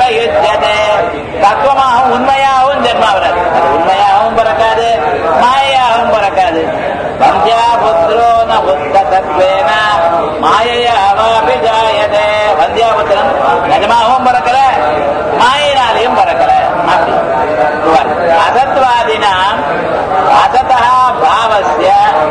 யுஜ்யதே தத்துவமாகவும் உண்மையாகவும் ஜென்மா வராது அது உண்மையாகவும் பிறக்காது மாயையாகவும் பிறக்காது வந்தியா புத்திரோ ந புத்த தத்வேன மாயையாவாபி ஜாயதே வந்தியாபுத்திரன் நிஜமாகவும் பிறக்கல மாயினாலையும் பிறக்கல அப்படி அசத்வாதினாம் அசதா பாவஸ்ய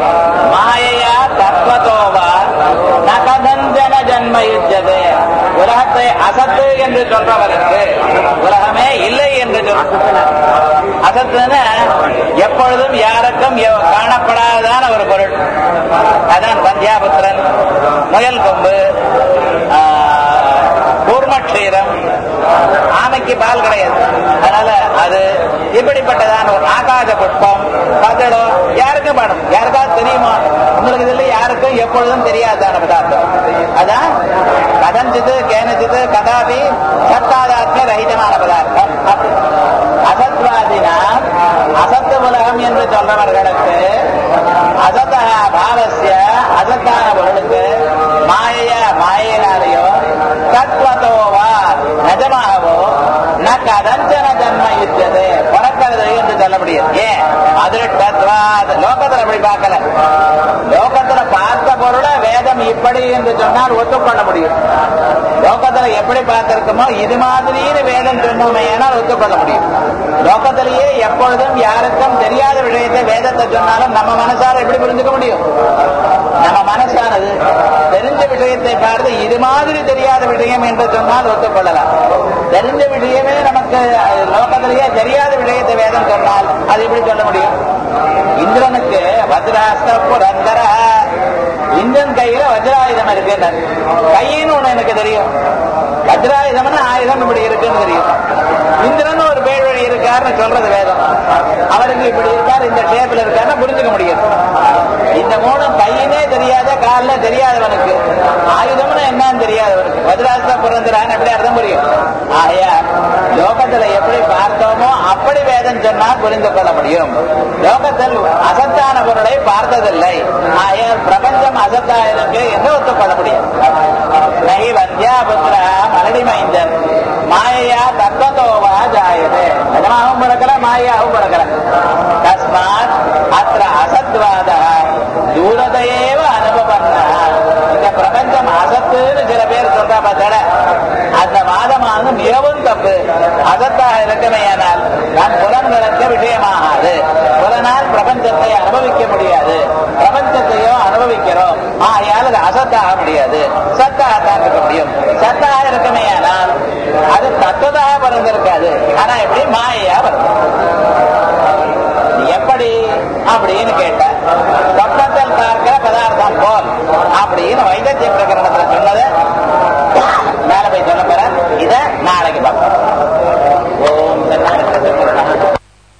மாயையா தத்வதோ வா ந கதஞ்சன ஜன்ம யுஜ்யதே உலகத்தை அசத்து என்று சொல்றவருக்கு உலகமே இல்லை என்று சொல்ற அசத்துன்னு எப்பொழுதும் யாருக்கும் எவ்- காணப்படாததான ஒரு பொருள் அதான் வந்தியாபுத்திரன் முயல் கொம்பு ஆ, கூர்மக்ஷீரம் ஆமைக்கு பால் கிடையாது அதனால அது இப்படிப்பட்டதான ஒரு ஆகாச புஷ்பம் பதடம் யாருக்கும் படம் யாருக்காவது தெரியுமா உங்களுக்கு இதுல யாருக்கும் எப்பொழுதும் தெரியாதான பதார்த்தம் அதான் கதஞ்சிது கேனச்சிது கதாபி சத்தாதாத்மிய ரஹிதமான பதார்த்தம் அப்படி. அசத்வாதினா அசத்து உலகம் என்று சொல்றவர்களுக்கு அசத பாவசிய அசத்தான பொருளுக்கு மாய மாயினாலேயோ தத்வதோவா நிஜமாகவோ ந கதஞ்சன ஜன்ம யுத்தது பிறக்கிறது என்று சொல்ல முடியாது ஏன் அதிருஷ்டத்வாத் லோகத்துல அப்படி பார்க்கல லோகத்துல பார்த்த பொருளை வேதம் இப்படி என்று சொன்னால் ஒத்துக்கொள்ள முடியும் லோகத்துல எப்படி பார்த்திருக்குமோ இது மாதிரின்னு வேதம் சொன்னோமே ஆனால் ஒத்துக்கொள்ள முடியும் லோகத்திலேயே எப்பொழுதும் யாருக்கும் தெரியாத விஷயத்தை வேதத்தை சொன்னாலும் நம்ம மனசால எப்படி புரிஞ்சுக்க முடியும் நம்ம மனசானது தெரிஞ்ச விஷயத்தை பார்த்து இது மாதிரி தெரியாத விஷயம் என்று சொன்னால் ஒத்துக்கொள்ளலாம் தெரிஞ்ச விஷயமே நமக்கு அஹ், லோகத்திலேயே தெரியாத விஷயத்தை வேதம் சொன்னால் அது எப்படி சொல்ல முடியும் இந்திரனுக்கு வஜ்ராஸ்த புரந்தர இந்திரன் கையில வஜ்ராயுதம் இருக்கு கையின்னு ஒண்ணு எனக்கு தெரியும் வஜ்ராயுதம்னு ஆயுதம் இப்படி இருக்குன்னு தெரியும் இந்திரன் ஒரு பேர் வழி இருக்காருன்னு சொல்றது வேதம் அவருக்கு இப்படி இருக்காரு இந்த ஷேப்ல இருக்காருன்னு புரிஞ்சுக்க முடியும் இந்த மூணும் கையினே தெரியாத காலில் தெரியாதவனுக்கு ஆயுதம்னு என்னன்னு தெரியாதவனுக்கு வஜ்ராஸ்த புரந்தரான்னு எப்படி அர்த்தம் புரியும் ஆகையா லோகத்துல எப்படி பார்த்தோமோ அப்படி வேதம் சொன்னால் புரிந்து கொள்ள முடியும் லோகத்தில் அசத்தான பொருளை பார்த்ததில்லை ஆகையால் பிரபஞ்சம் அசத்தா இருக்கு என்று ஒத்துக்கொள்ள முடியும் நகி வந்தியா புத்திரா மலடி மைந்தன் மாயையா தத்வதோவா ஜாயதே நிஜமாகவும் பிறக்கல மாயாவும் பிறக்கல தஸ்மாத் அத்த அசத்வாத தூரதையேவ அனுபவம் இந்த பிரபஞ்சம் அசத்துன்னு சில பேர் சொல்றா பார்த்தட அந்த வாதமானது மிகவும் தப்பு அசத்தாக இருக்கமையானால் நம் புலன்களுக்கு விஷயமாகாது புலனால் பிரபஞ்சத்தை அனுபவிக்க முடியாது பிரபஞ்சத்தையோ அனுபவிக்கிறோம் ஆகையால் அது அசத்தாக முடியாது சத்தாக இருக்க முடியும் சத்தாக இருக்கமையானால் அது தத்துவதாக பிறந்திருக்காது ஆனா எப்படி மாயையா பிறந்து எப்படி அப்படின்னு கேட்ட சொப்பனத்தில் பார்க்கிற பதார்த்தம் போல் அப்படின்னு வைத்திய பிரகரணத்துல சொன்னது மேல போய் சொல்ல போற இத நாளைக்கு பார்ப்போம் ஓம் சன்னாய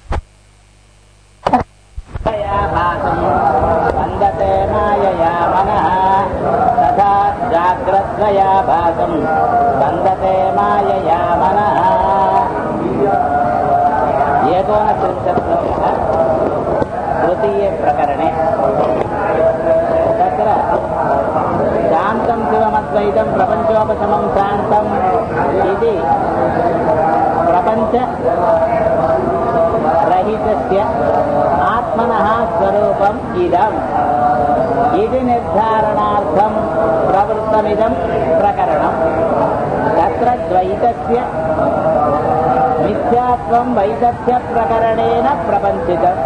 வந்ததே மாயயா மனः ததா ஜாகிரத்வயா பாசம் வந்ததே மாயயா மனः एकोनत्रिंशत्तमः तृतीये प्रकरणे तत्र शान्तं शिवमद्वैतं प्रपञ्चोपशमं शान्तम् इति प्रपञ्चरहितस्य आत्मनः स्वरूपम् इदम् इति निर्धारणार्थं प्रवृत्तमिदं प्रकरणम् तत्र द्वैतस्य मिथ्यात्वं वैदग्ध्यप्रकरणेन प्रपञ्चितम्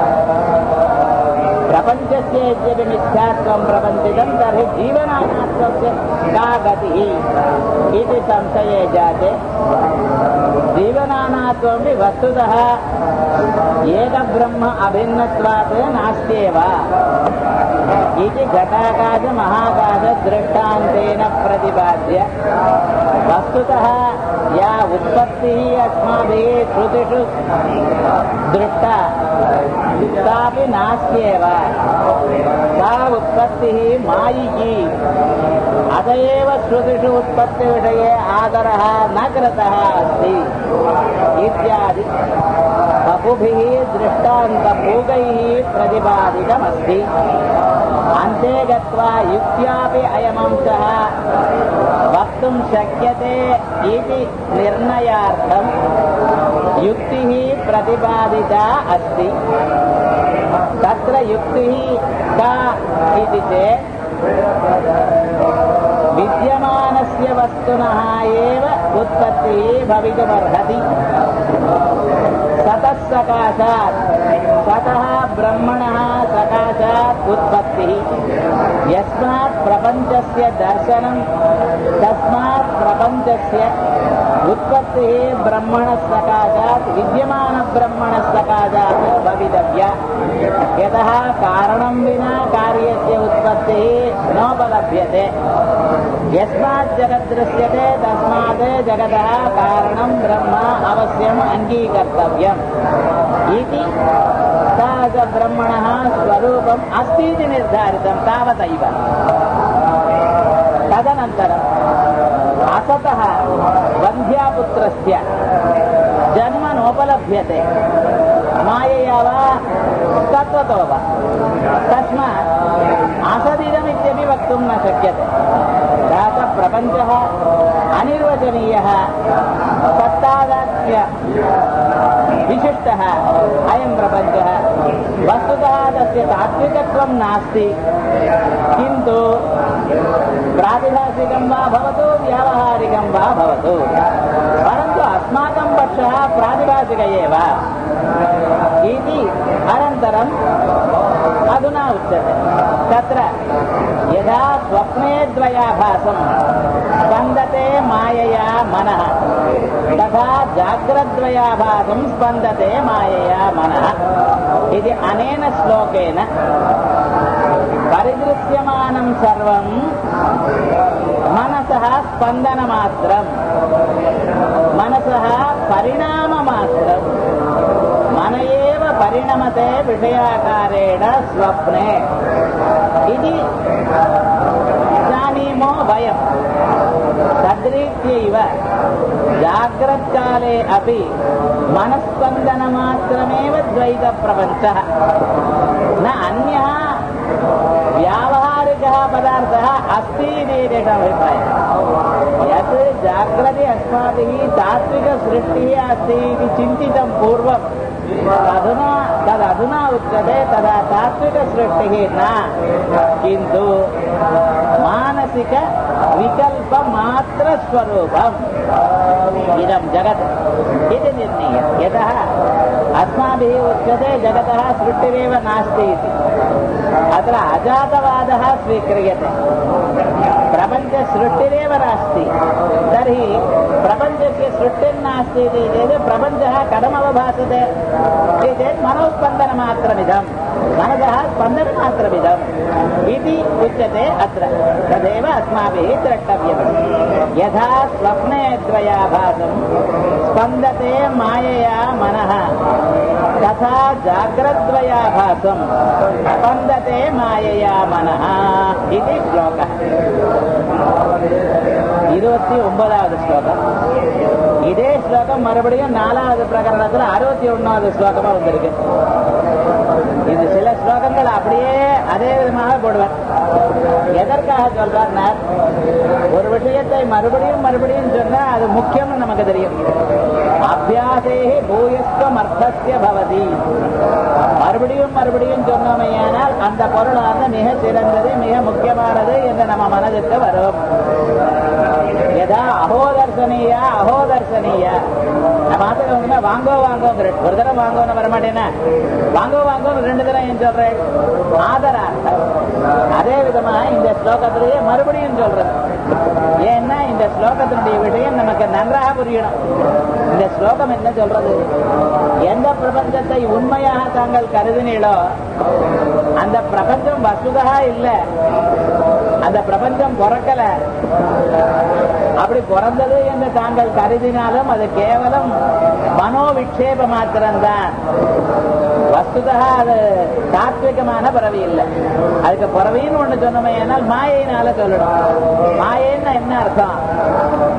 प्रपञ्चस्य यद्यपि मिथ्यात्वं प्रपञ्चितं तर्हि जीवनात्मत्वस्य का गतिः इति संशये जाते जीवनानात्वमपि वस्तुतः एकब्रह्म अभिन्नत्वात् नास्त्येव इति घटाकाशमहाकाशदृष्टान्तेन प्रतिपाद्य वस्तुतः या उत्पत्तिः अस्माभिः श्रुतिषु दृष्टा सापि नास्त्येव सा उत्पत्तिः मायिकी अत एव श्रुतिषु उत्पत्तिविषये आदरः न कृतः अस्ति इत्यादि बहुभिः दृष्टान्तपूगैः प्रतिपादितमस्ति अन्ते गत्वा युक्त्यापि अयमंशः वक्तुं शक्यते इति निर्णयार्थम् युक्तिः प्रतिपादिता अस्ति तत्र युक्तिः का इति चेत् विद्यमानस्य वस्तुनः एव उत्पत्तिः भवितुमर्हति सतः सकाशात् सतः ब्रह्मणः सकाशात् उत्पत्तिः यस्मात् प्रपञ्चस्य दर्शनं तस्मात् प्रपञ्चस्य उत्पत्तिः ब्रह्मणः सकाशात् विद्यमानब्रह्मणः सकाशात् भवितव्या यतः कारणं विना कार्यस्य उत्पत्तिः नोपलभ्यते यस्मात् जगत् दृश्यते तस्मात् जगतः कारणं ब्रह्म अवश्यम् अङ्गीकर्तव्यम् इति ब्रह्मणः स्वरूपम् अस्ति इति निर्धारितं तावदैव तदनन्तरम् असतः वन्ध्यापुत्रस्य जन्म नोपलभ्यते मायया वा तत्त्वतो वा तस्मात् असदिदमित्यपि वक्तुं न शक्यते प्रपञ्चः अनिर्वचनीयः सत्तादात्म्य विशिष्टः अयं प्रपञ्चः वस्तुतः तस्य तात्विकत्वं नास्ति किन्तु प्रातिभासिकं वा भवतु व्यावहारिकं वा भवतु परन्तु अस्माकं पक्षः प्रातिभासिक एव इति अनन्तरम् अधुना उच्यते तत्र यदा स्वप्ने द्वयाभासं स्पन्दते मायया मनः तथा जाग्रद्वयाभासं स्पन्दते मायया मनः इति अनेन श्लोकेन परिदृश्यमानं सर्वं मनसः स्पन्दनमात्रम् मनसः परिणाममात्रम् मन एव परिणमते विषयाकारेण स्वप्ने इति जानीमो वयम् तद्रीत्यैव जाग्रत्काले अपि मनस्पन्दनमात्रमेव द्वैतप्रपञ्चः न अन्यः व्यावहारिकः पदार्थः अस्ति इति तेषाम् अभिप्रायः यत् जाग्रति अस्माभिः तात्विकसृष्टिः अस्ति इति चिन्तितं पूर्वम् अधुना तदधुना उच्यते तदा तात्विकसृष्टिः न किन्तु मानसिक विकल्पमात्रस्वरूपम् इदं जगत् इति निर्णीय यतः अस्माभिः उच्यते जगतः सृष्टिरेव नास्ति इति अत्र अजातवादः स्वीक्रियते प्रपञ्चसृष्टिरेव नास्ति तर्हि प्रपञ्चस्य सृष्टिर्नास्ति इति चेत् प्रपञ्चः कथमवभासते इति चेत् मनोस्पन्दनमात्रमिदम् मनसः स्पन्दनमात्रमिदम् इति उच्यते अत्र तदेव अस्माभिः द्रष्टव्यम् यथा स्वप्ने द्वयाभासं स्पन्दते मायया मनः तथा जाग्रद्वयाभासं स्पन्दते मायया मनः इति श्लोकः இருபத்தி ஒன்பதாவது ஸ்லோகம் இதே ஸ்லோகம் மறுபடியும் நாலாவது பிரகரணத்துல அறுபத்தி ஒன்னாவது ஸ்லோகமா வந்திருக்கு இது சில ஸ்லோகங்கள் அப்படியே அதே விதமாக போடுவார் எதற்காக சொல்றார்னா ஒரு விஷயத்தை மறுபடியும் மறுபடியும் சொன்னா அது முக்கியம்னு நமக்கு தெரியும் அபியாசே பூயஸ்வம் அர்த்தசிய பவதி மறுபடியும் மறுபடியும் சொன்னோமையானால் அந்த பொருளானது மிக சிறந்தது மிக முக்கியமானது என்று நம்ம மனதுக்கு வரும் எதா அகோதர்சனியா அகோதர்சனியா நம்ம ஆத்துல வந்து வாங்கோ வாங்கோங்கிற ஒரு தடவை வாங்கோன்னு வரமாட்டேன்னா வாங்கோ வாங்கோன்னு ரெண்டு தடவை ஏன் சொல்றேன் ஆதரார்த்தம் அதே விதமா இந்த ஸ்லோகத்திலேயே மறுபடியும் சொல்றது ஏன்னா இந்த ஸ்லோகத்தினுடைய விஷயம் நமக்கு நன்றாக புரியணும் இந்த ஸ்லோகம் என்ன சொல்றது எந்த பிரபஞ்சத்தை உண்மையாக தாங்கள் கருதினீளோ அந்த பிரபஞ்சம் வசுதா இல்ல அந்த பிரபஞ்சம் பிறக்கல அப்படி பிறந்தது என்று தாங்கள் கருதினாலும் அது கேவலம் மனோவிக்ஷேப மாத்திரம்தான் வஸ்துதா அது தாத்விகமான பிறவி இல்லை அதுக்கு பிறவின்னு ஒண்ணு சொன்னோமே ஆனால் மாயையினால சொல்லணும் மாயைன்னா என்ன அர்த்தம்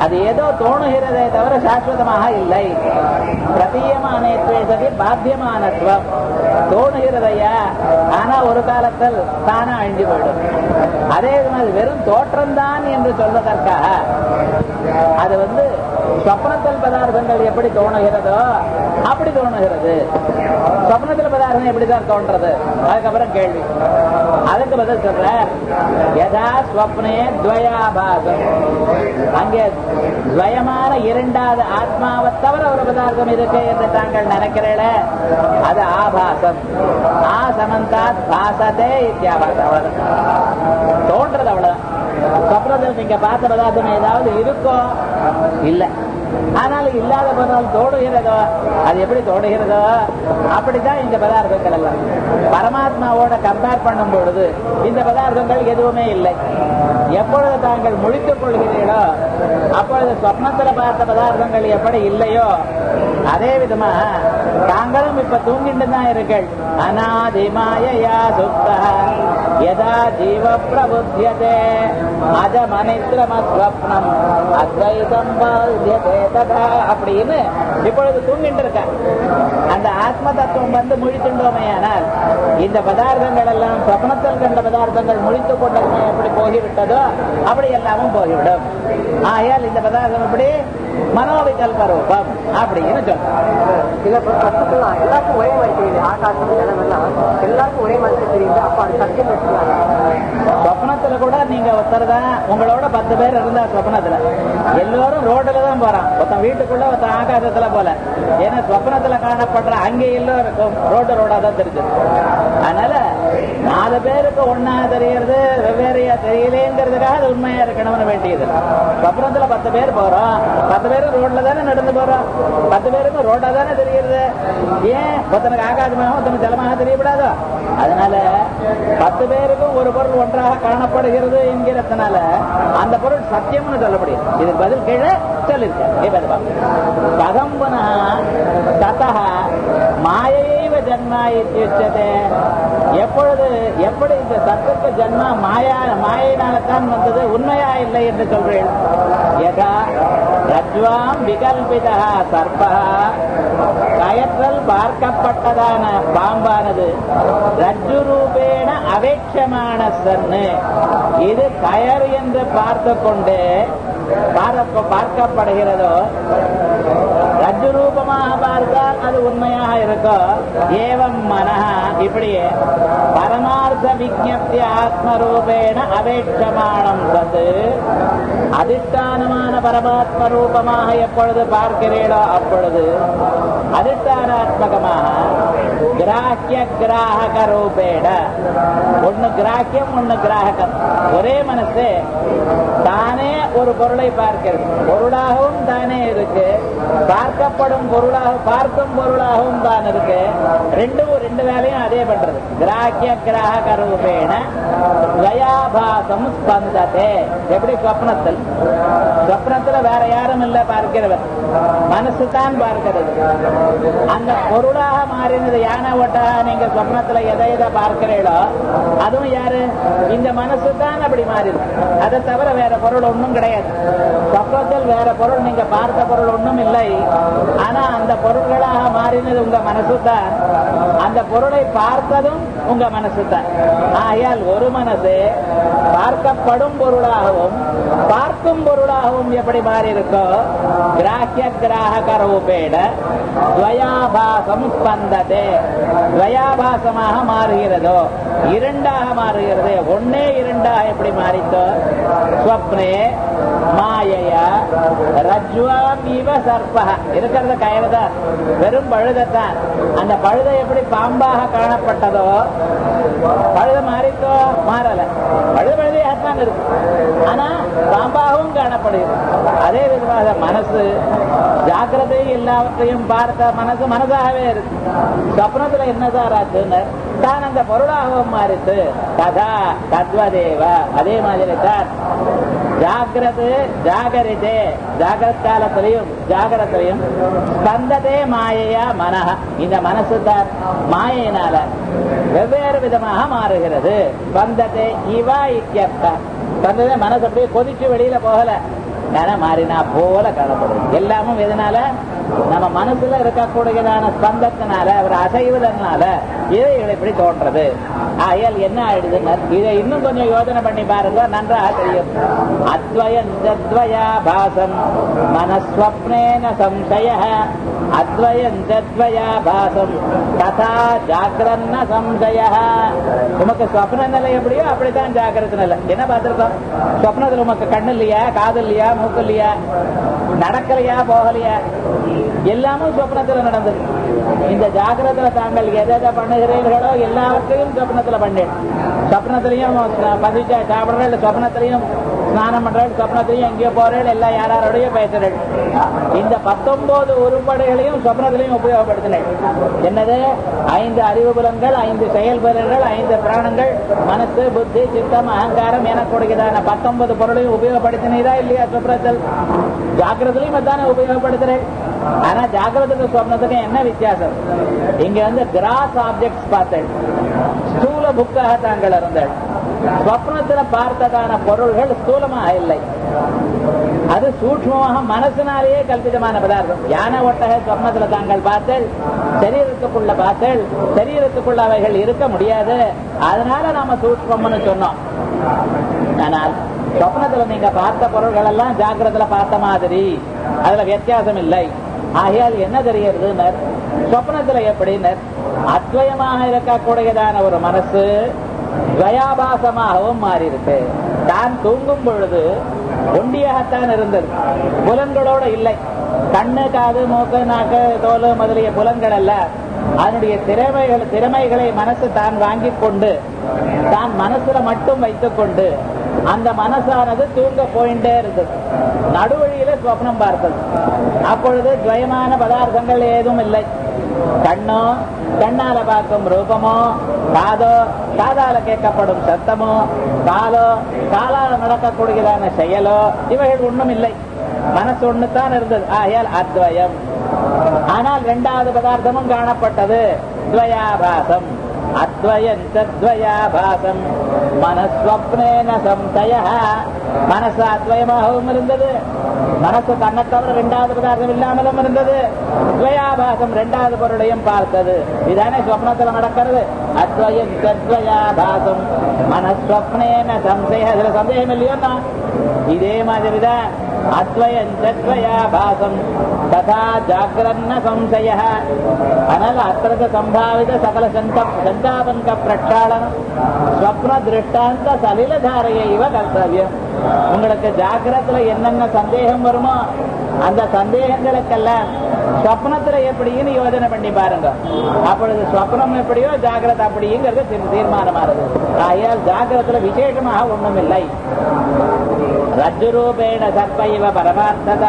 அது ஏதோ தோணுகிறதே தவிர சாஸ்வதமாக இல்லை பிரதீயமானேத்வேசதி பாத்தியமானத்துவம் தோணுகிறதையா ஆனா ஒரு காலத்தில் தானா அழிஞ்சு போயிடும் அதே மாதிரி வெறும் தோற்றம்தான் என்று சொல்வதற்காக அது வந்து சொப்னத்தில் பதார்த்தங்கள் எப்படி தோணுகிறதோ அப்படி தோணுகிறது சொப்னத்தில் பதார்த்தம் எப்படிதான் தோன்றது அதுக்கப்புறம் கேள்வி அதுக்கு பதில் சொல்ற யதா ஸ்வப்னே துவயாபாசம் அங்கே துவயமான இரண்டாவது ஆத்மாவை தவிர ஒரு பதார்த்தம் இருக்கு என்று தாங்கள் நினைக்கிறீங்கள அது ஆபாசம் ஆ சமந்தாத் பாசத்தே இத்தியாபாசம் அவ்வளவுதான் தோன்றது அவ்வளவுதான் சொப்னத்தில் நீங்க பார்த்த பதார்த்தம் ஏதாவது இருக்கோ இல்ல ஆனால் இல்லாத பதார்த்தம் தோடுகிறதோ அது எப்படி தோடுகிறதோ அப்படித்தான் இந்த பதார்த்தங்கள் எல்லாம் பரமாத்மாவோட கம்பேர் பண்ணும் பொழுது இந்த பதார்த்தங்கள் எதுவுமே இல்லை எப்பொழுது தாங்கள் முழித்துக் கொள்கிறீர்களோ அப்பொழுது சொப்னத்துல பார்த்த பதார்த்தங்கள் எப்படி இல்லையோ அதே விதமா தாங்களும் இப்ப தூங்கிட்டு தான் இருக்கள் அநாதிமாயா சுப்தா யதா ஜீவ பிரபுத்தியதே அஜமனித்ரமஸ்வப்னம் அத்வைதம் பால்யதே ததா அப்படின்னு இப்பொழுது தூங்கிட்டு இருக்க அந்த ஆத்ம தத்துவம் வந்து முழித்துண்டோமே ஆனால் இந்த பதார்த்தங்கள் எல்லாம் சொப்னத்தில் கண்ட பதார்த்தங்கள் முழித்துக் கொண்டதுமே எப்படி போகிவிட்டதோ அப்படி எல்லாமும் போய்விடும் ஆகையால் இந்த பதார்த்தம் எப்படி மனோவிகல்ப ரூபம் அப்படின்னு சொல்றோம் சில வஸ்துக்கள்லாம் எல்லாருக்கும் ஒரே மாதிரி தெரியுது ஆகாசம் ஜலம் எல்லாம் எல்லாருக்கும் ஒரே மாதிரி தெரியுது அப்ப அது சத்தியம் வச்சுக்கலாம் சொப்னத்துல கூட நீங்க ஒருத்தர் தான் உங்களோட பத்து பேர் இருந்தா சொப்னத்துல எல்லோரும் ரோட்ல தான் போறான் ஒருத்தன் வீட்டுக்குள்ள ஒருத்தன் ஆகாசத்துல போல ஏன்னா சொப்னத்துல காணப்படுற அங்க எல்லோருக்கும் ரோடு ரோடா தான் தெரிஞ்சது அதனால நாலு பேருக்கு ஒன்னா தெரியறது வெவ்வேறையா தெரியலேங்கிறதுக்காக அது உண்மையா இருக்கணும்னு வேண்டியது சொப்னத்துல பத்து பேர் போறோம் பத்து பேரும் ரோட்ல தானே நடந்து போறோம் பத்து பேருக்கும் ரோடா தானே தெரியுது ஏன் ஒருத்தனுக்கு ஆகாசமாக ஒருத்தனுக்கு ஜலமாக தெரியப்படாதோ அதனால பத்து பேருக்கும் ஒரு பொருள் ஒன்றாக காணப்படுகிறது என்கிறதுனால அந்த பொருள் சத்தியம்னு சொல்ல முடியும் இதுக்கு பதில் கீழே சொல்லிருக்கேன் பகம்பனா ததா மாயைவ ஜன்மா இத்தியுச்சதே எப்பொழுது எப்படி இந்த சத்துக்கு ஜன்மா மாயா மாயினால்தான் வந்தது உண்மையா இல்லை என்று சொல்றேன் யதா ரஜ்வாம் விகல்பிதா சர்பா கயற்றல் பார்க்கப்பட்டதான பாம்பானது ரஜ்ஜு ரூபேண அவேட்சமான சன்னு இது கயர் என்று பார்த்து கொண்டு பார்க்க பார்க்கப்படுகிறதோ ரஜ்ஜு ரூபமாக பார்த்தால் அது உண்மையாக இருக்கும் ஏவம் மனஹா இப்படியே பரமார்த்த விஜப்தி ஆத்மரூபேண அவேட்சமானம் சத்து அதிஷ்டானமான பரமாத்ம ரூபமாக எப்பொழுது பார்க்கிறீர்களோ அப்பொழுது அதிஷ்டானாத்மகமாக கிராஹ்ய கிராஹக ரூபேட ஒன்னு கிராஹ்யம் ஒன்னு கிராஹகம் ஒரே மனசு தானே ஒரு பொருளை பார்க்கிறது பொருளாகவும் தானே இருக்கு பார்க்கப்படும் பொருளாக பார்க்கும் பொருளாகவும் தான் இருக்கு ரெண்டும் ரெண்டு வேலையும் அதே பண்றது கிராஹ்ய கிராஹக ரூபேண துவயாபாசம் ஸ்பந்ததே எப்படி சொப்னத்தில் சொப்னத்துல வேற யாரும் இல்ல பார்க்கிறவர் மனசு தான் பார்க்கிறது அந்த பொருளாக மாறினது யானை ஓட்டாக நீங்க சொப்னத்துல எதை எதை பார்க்கிறீங்களோ அதுவும் யாரு இந்த மனசு தான் அப்படி மாறிது அதை தவிர வேற பொருள் ஒண்ணும் கிடையாது சொப்னத்தில் வேற பொருள் நீங்க பார்த்த பொருள் ஒண்ணும் இல்லை ஆனா அந்த பொருள்களாக மாறினது உங்க மனசு தான் அந்த பொருளை பார்த்ததும் உங்க மனசு தான் ஆகையால் ஒரு மனசு பார்க்கப்படும் பொருளாகவும் பார்க்கும் பொருளாகவும் எப்படி மாறி இருக்கோ கிராஹ்ய கிராஹக ரூபேட துவயாபாசம் ஸ்பந்ததே துவயாபாசமாக மாறுகிறதோ இரண்டாக மாறுகிறது ஒன்னே இரண்டாக எப்படி மாறித்தோ ஸ்வப்னே மாயையா ரஜ்வாம் இவ சர்பா இருக்கிறத கயறுதான் வெறும் பழுதத்தான் அந்த பழுதை எப்படி பாம்பாக காணப்பட்டதோ பழுத மாறித்தோ மாறல பழுது பழுதையாகத்தான் இருக்கு ஆனா பாம்பாகவும் காணப்படுகிறது அதே விதமாக மனசு ஜாக்கிரதை எல்லாவற்றையும் பார்த்த மனசு மனதாகவே இருக்கு சொப்னத்துல என்னதான் ஆச்சுன்னு தான் அந்த பொருளாகவும் மாறித்து கதா தத்வதேவ அதே மாதிரி தான் ஜாகிரது ஜாகரிதே ஜாகிரத் காலத்திலையும் ஜாகிரத்திலையும் ஸ்பந்ததே மாயையா மனஹ இந்த மனசு தான் மாயினால வெவ்வேறு விதமாக மாறுகிறது ஸ்பந்ததே இவா இத்தியர்த்தம் ஸ்பந்ததே மனசு அப்படியே கொதிச்சு வெளியில போகல ஆனா மாறினா போல காணப்படுது எல்லாமும் எதனால நம்ம மனசுல இருக்கக்கூடியதான ஸ்பந்தத்தினால அவர் அசைவதனால இதை இப்படி தோன்றது ஆகையால் என்ன ஆயிடுதுன்னா இதை இன்னும் கொஞ்சம் யோசனை பண்ணி பாருங்க நன்றாக தெரியும் அத்வயம் தத்வயா பாசம் மனஸ்வப்னேன சம்சய அத்வயம் தத்வயா பாசம் ததா ஜாகிரன்ன சம்சய உமக்கு ஸ்வப்ன நிலை எப்படியோ அப்படித்தான் ஜாகிரத நிலை என்ன பார்த்திருக்கோம் ஸ்வப்னத்துல உமக்கு கண்ணு இல்லையா காது இல்லையா மூக்கு இல்லையா நடக்கலையா போகலையா எல்லாமும் சொப்னத்துல நடந்தது இந்த ஜாகிரத்துல தாங்கள் எதை எதை பண்ணுகிறீர்களோ எல்லாவற்றையும் சொப்னத்துல பண்ணேன் சொப்னத்திலையும் பசிச்சா சாப்பிடுறேன் சொப்னத்திலையும் ஸ்நானம் பண்றேன் சொப்னத்திலையும் எங்கேயோ போறேன் எல்லாம் யாரோடய பேசுறேன் இந்த பத்தொன்பது உருப்படைகளையும் சொப்னத்திலையும் உபயோகப்படுத்தினேன் என்னது ஐந்து அறிவு புலன்கள் ஐந்து செயல் புலன்கள் ஐந்து பிராணங்கள் மனசு புத்தி சித்தம் அகங்காரம் எனக்கூடியதான பத்தொன்பது பொருளையும் உபயோகப்படுத்தினீரா இல்லையா சொப்னத்தில் ஜாக்கிரத்திலையும் அதானே உபயோகப்படுத்துறேன் ஆனா ஜாகிரத்துக்கு சொன்னதுக்கு என்ன வித்தியாசம் இங்க வந்து கிராஸ் ஆப்ஜெக்ட்ஸ் பார்த்தேன் ஸ்தூல புக்காக தாங்கள் இருந்தேன் ஸ்வப்னத்துல பார்த்ததான பொருள்கள் ஸ்தூலமாக இல்லை அது சூட்சமாக மனசினாலேயே கல்பிதமான பதார்த்தம் யானை ஒட்டக சொப்னத்துல தாங்கள் பார்த்தேள் சரீரத்துக்குள்ள பார்த்தேள் சரீரத்துக்குள்ள அவைகள் இருக்க முடியாது அதனால நாம சூட்சம்னு சொன்னோம் ஆனால் சொப்னத்துல நீங்க பார்த்த பொருள்கள் எல்லாம் ஜாக்கிரத்துல பார்த்த மாதிரி அதுல வித்தியாசம் இல்லை ஆகையால் என்ன தெரிகிறது சொப்னத்துல எப்படினர் அத்வயமாக இருக்கக்கூடியதான ஒரு மனசு துவயாபாசமாகவும் மாறி இருக்கு தான் தூங்கும் பொழுது ஒண்டியாகத்தான் இருந்தது புலன்களோட இல்லை கண்ணு காது மூக்கு நாக்கு தோல் முதலிய புலன்கள் அல்ல அதனுடைய திறமைகள் திறமைகளை மனசு தான் வாங்கி கொண்டு தான் மனசுல மட்டும் வைத்துக் கொண்டு அந்த மனசானது தூங்க போயிட்டே இருந்தது நடுவழியில சொப்னம் பார்த்தது அப்பொழுது துவயமான பதார்த்தங்கள் ஏதும் இல்லை கண்ணோ கண்ணால பார்க்கும் ரூபமோ காதோ காதால கேட்கப்படும் சத்தமோ காலோ காலால நடக்கக்கூடியதான செயலோ இவைகள் ஒண்ணும் இல்லை மனசு ஒண்ணுதான் இருந்தது ஆகையால் அத்வயம் ஆனால் இரண்டாவது பதார்த்தமும் காணப்பட்டது துவயாபாசம் அத்வயம் தத்வயாபாசம் மனஸ்வப்னேன சம்சய மனசு அத்வயமாகவும் இருந்தது மனசு தன்னை தவிர இரண்டாவது பதார்த்தம் இல்லாமலும் இருந்தது துவயாபாசம் இரண்டாவது பொருளையும் பார்த்தது இதானே ஸ்வப்னத்துல நடக்கிறது அத்வயம் தத்வயாபாசம் மனஸ்வப்னேன சம்சய அதுல சந்தேகம் இல்லையோன்னா இதே மாதிரிதான் அத்வயம் தத்வயாபாசம் ததா ஜாகிரன்ன சம்சய ஆனால் அத்திரத சம்பாவித சகல சந்தாபங்க பிரக்ஷாளனம் ஸ்வப்ன திருஷ்டாந்த சலிலதாரைய இவ கர்த்தவியம் உங்களுக்கு ஜாகிரத்துல என்னென்ன சந்தேகம் வருமோ அந்த சந்தேகங்களுக்கெல்லாம் ஸ்வப்னத்துல எப்படின்னு யோஜனை பண்ணி பாருங்க அப்பொழுது ஸ்வப்னம் எப்படியோ ஜாகிரதை அப்படிங்கிறது தீர்மானமானது ஆகையால் ஜாகிரத்துல விசேஷமாக ஒண்ணும் இல்லை ரஜ்ஜுரூபேண சர்ப்ப இவ பரமார்த்ததா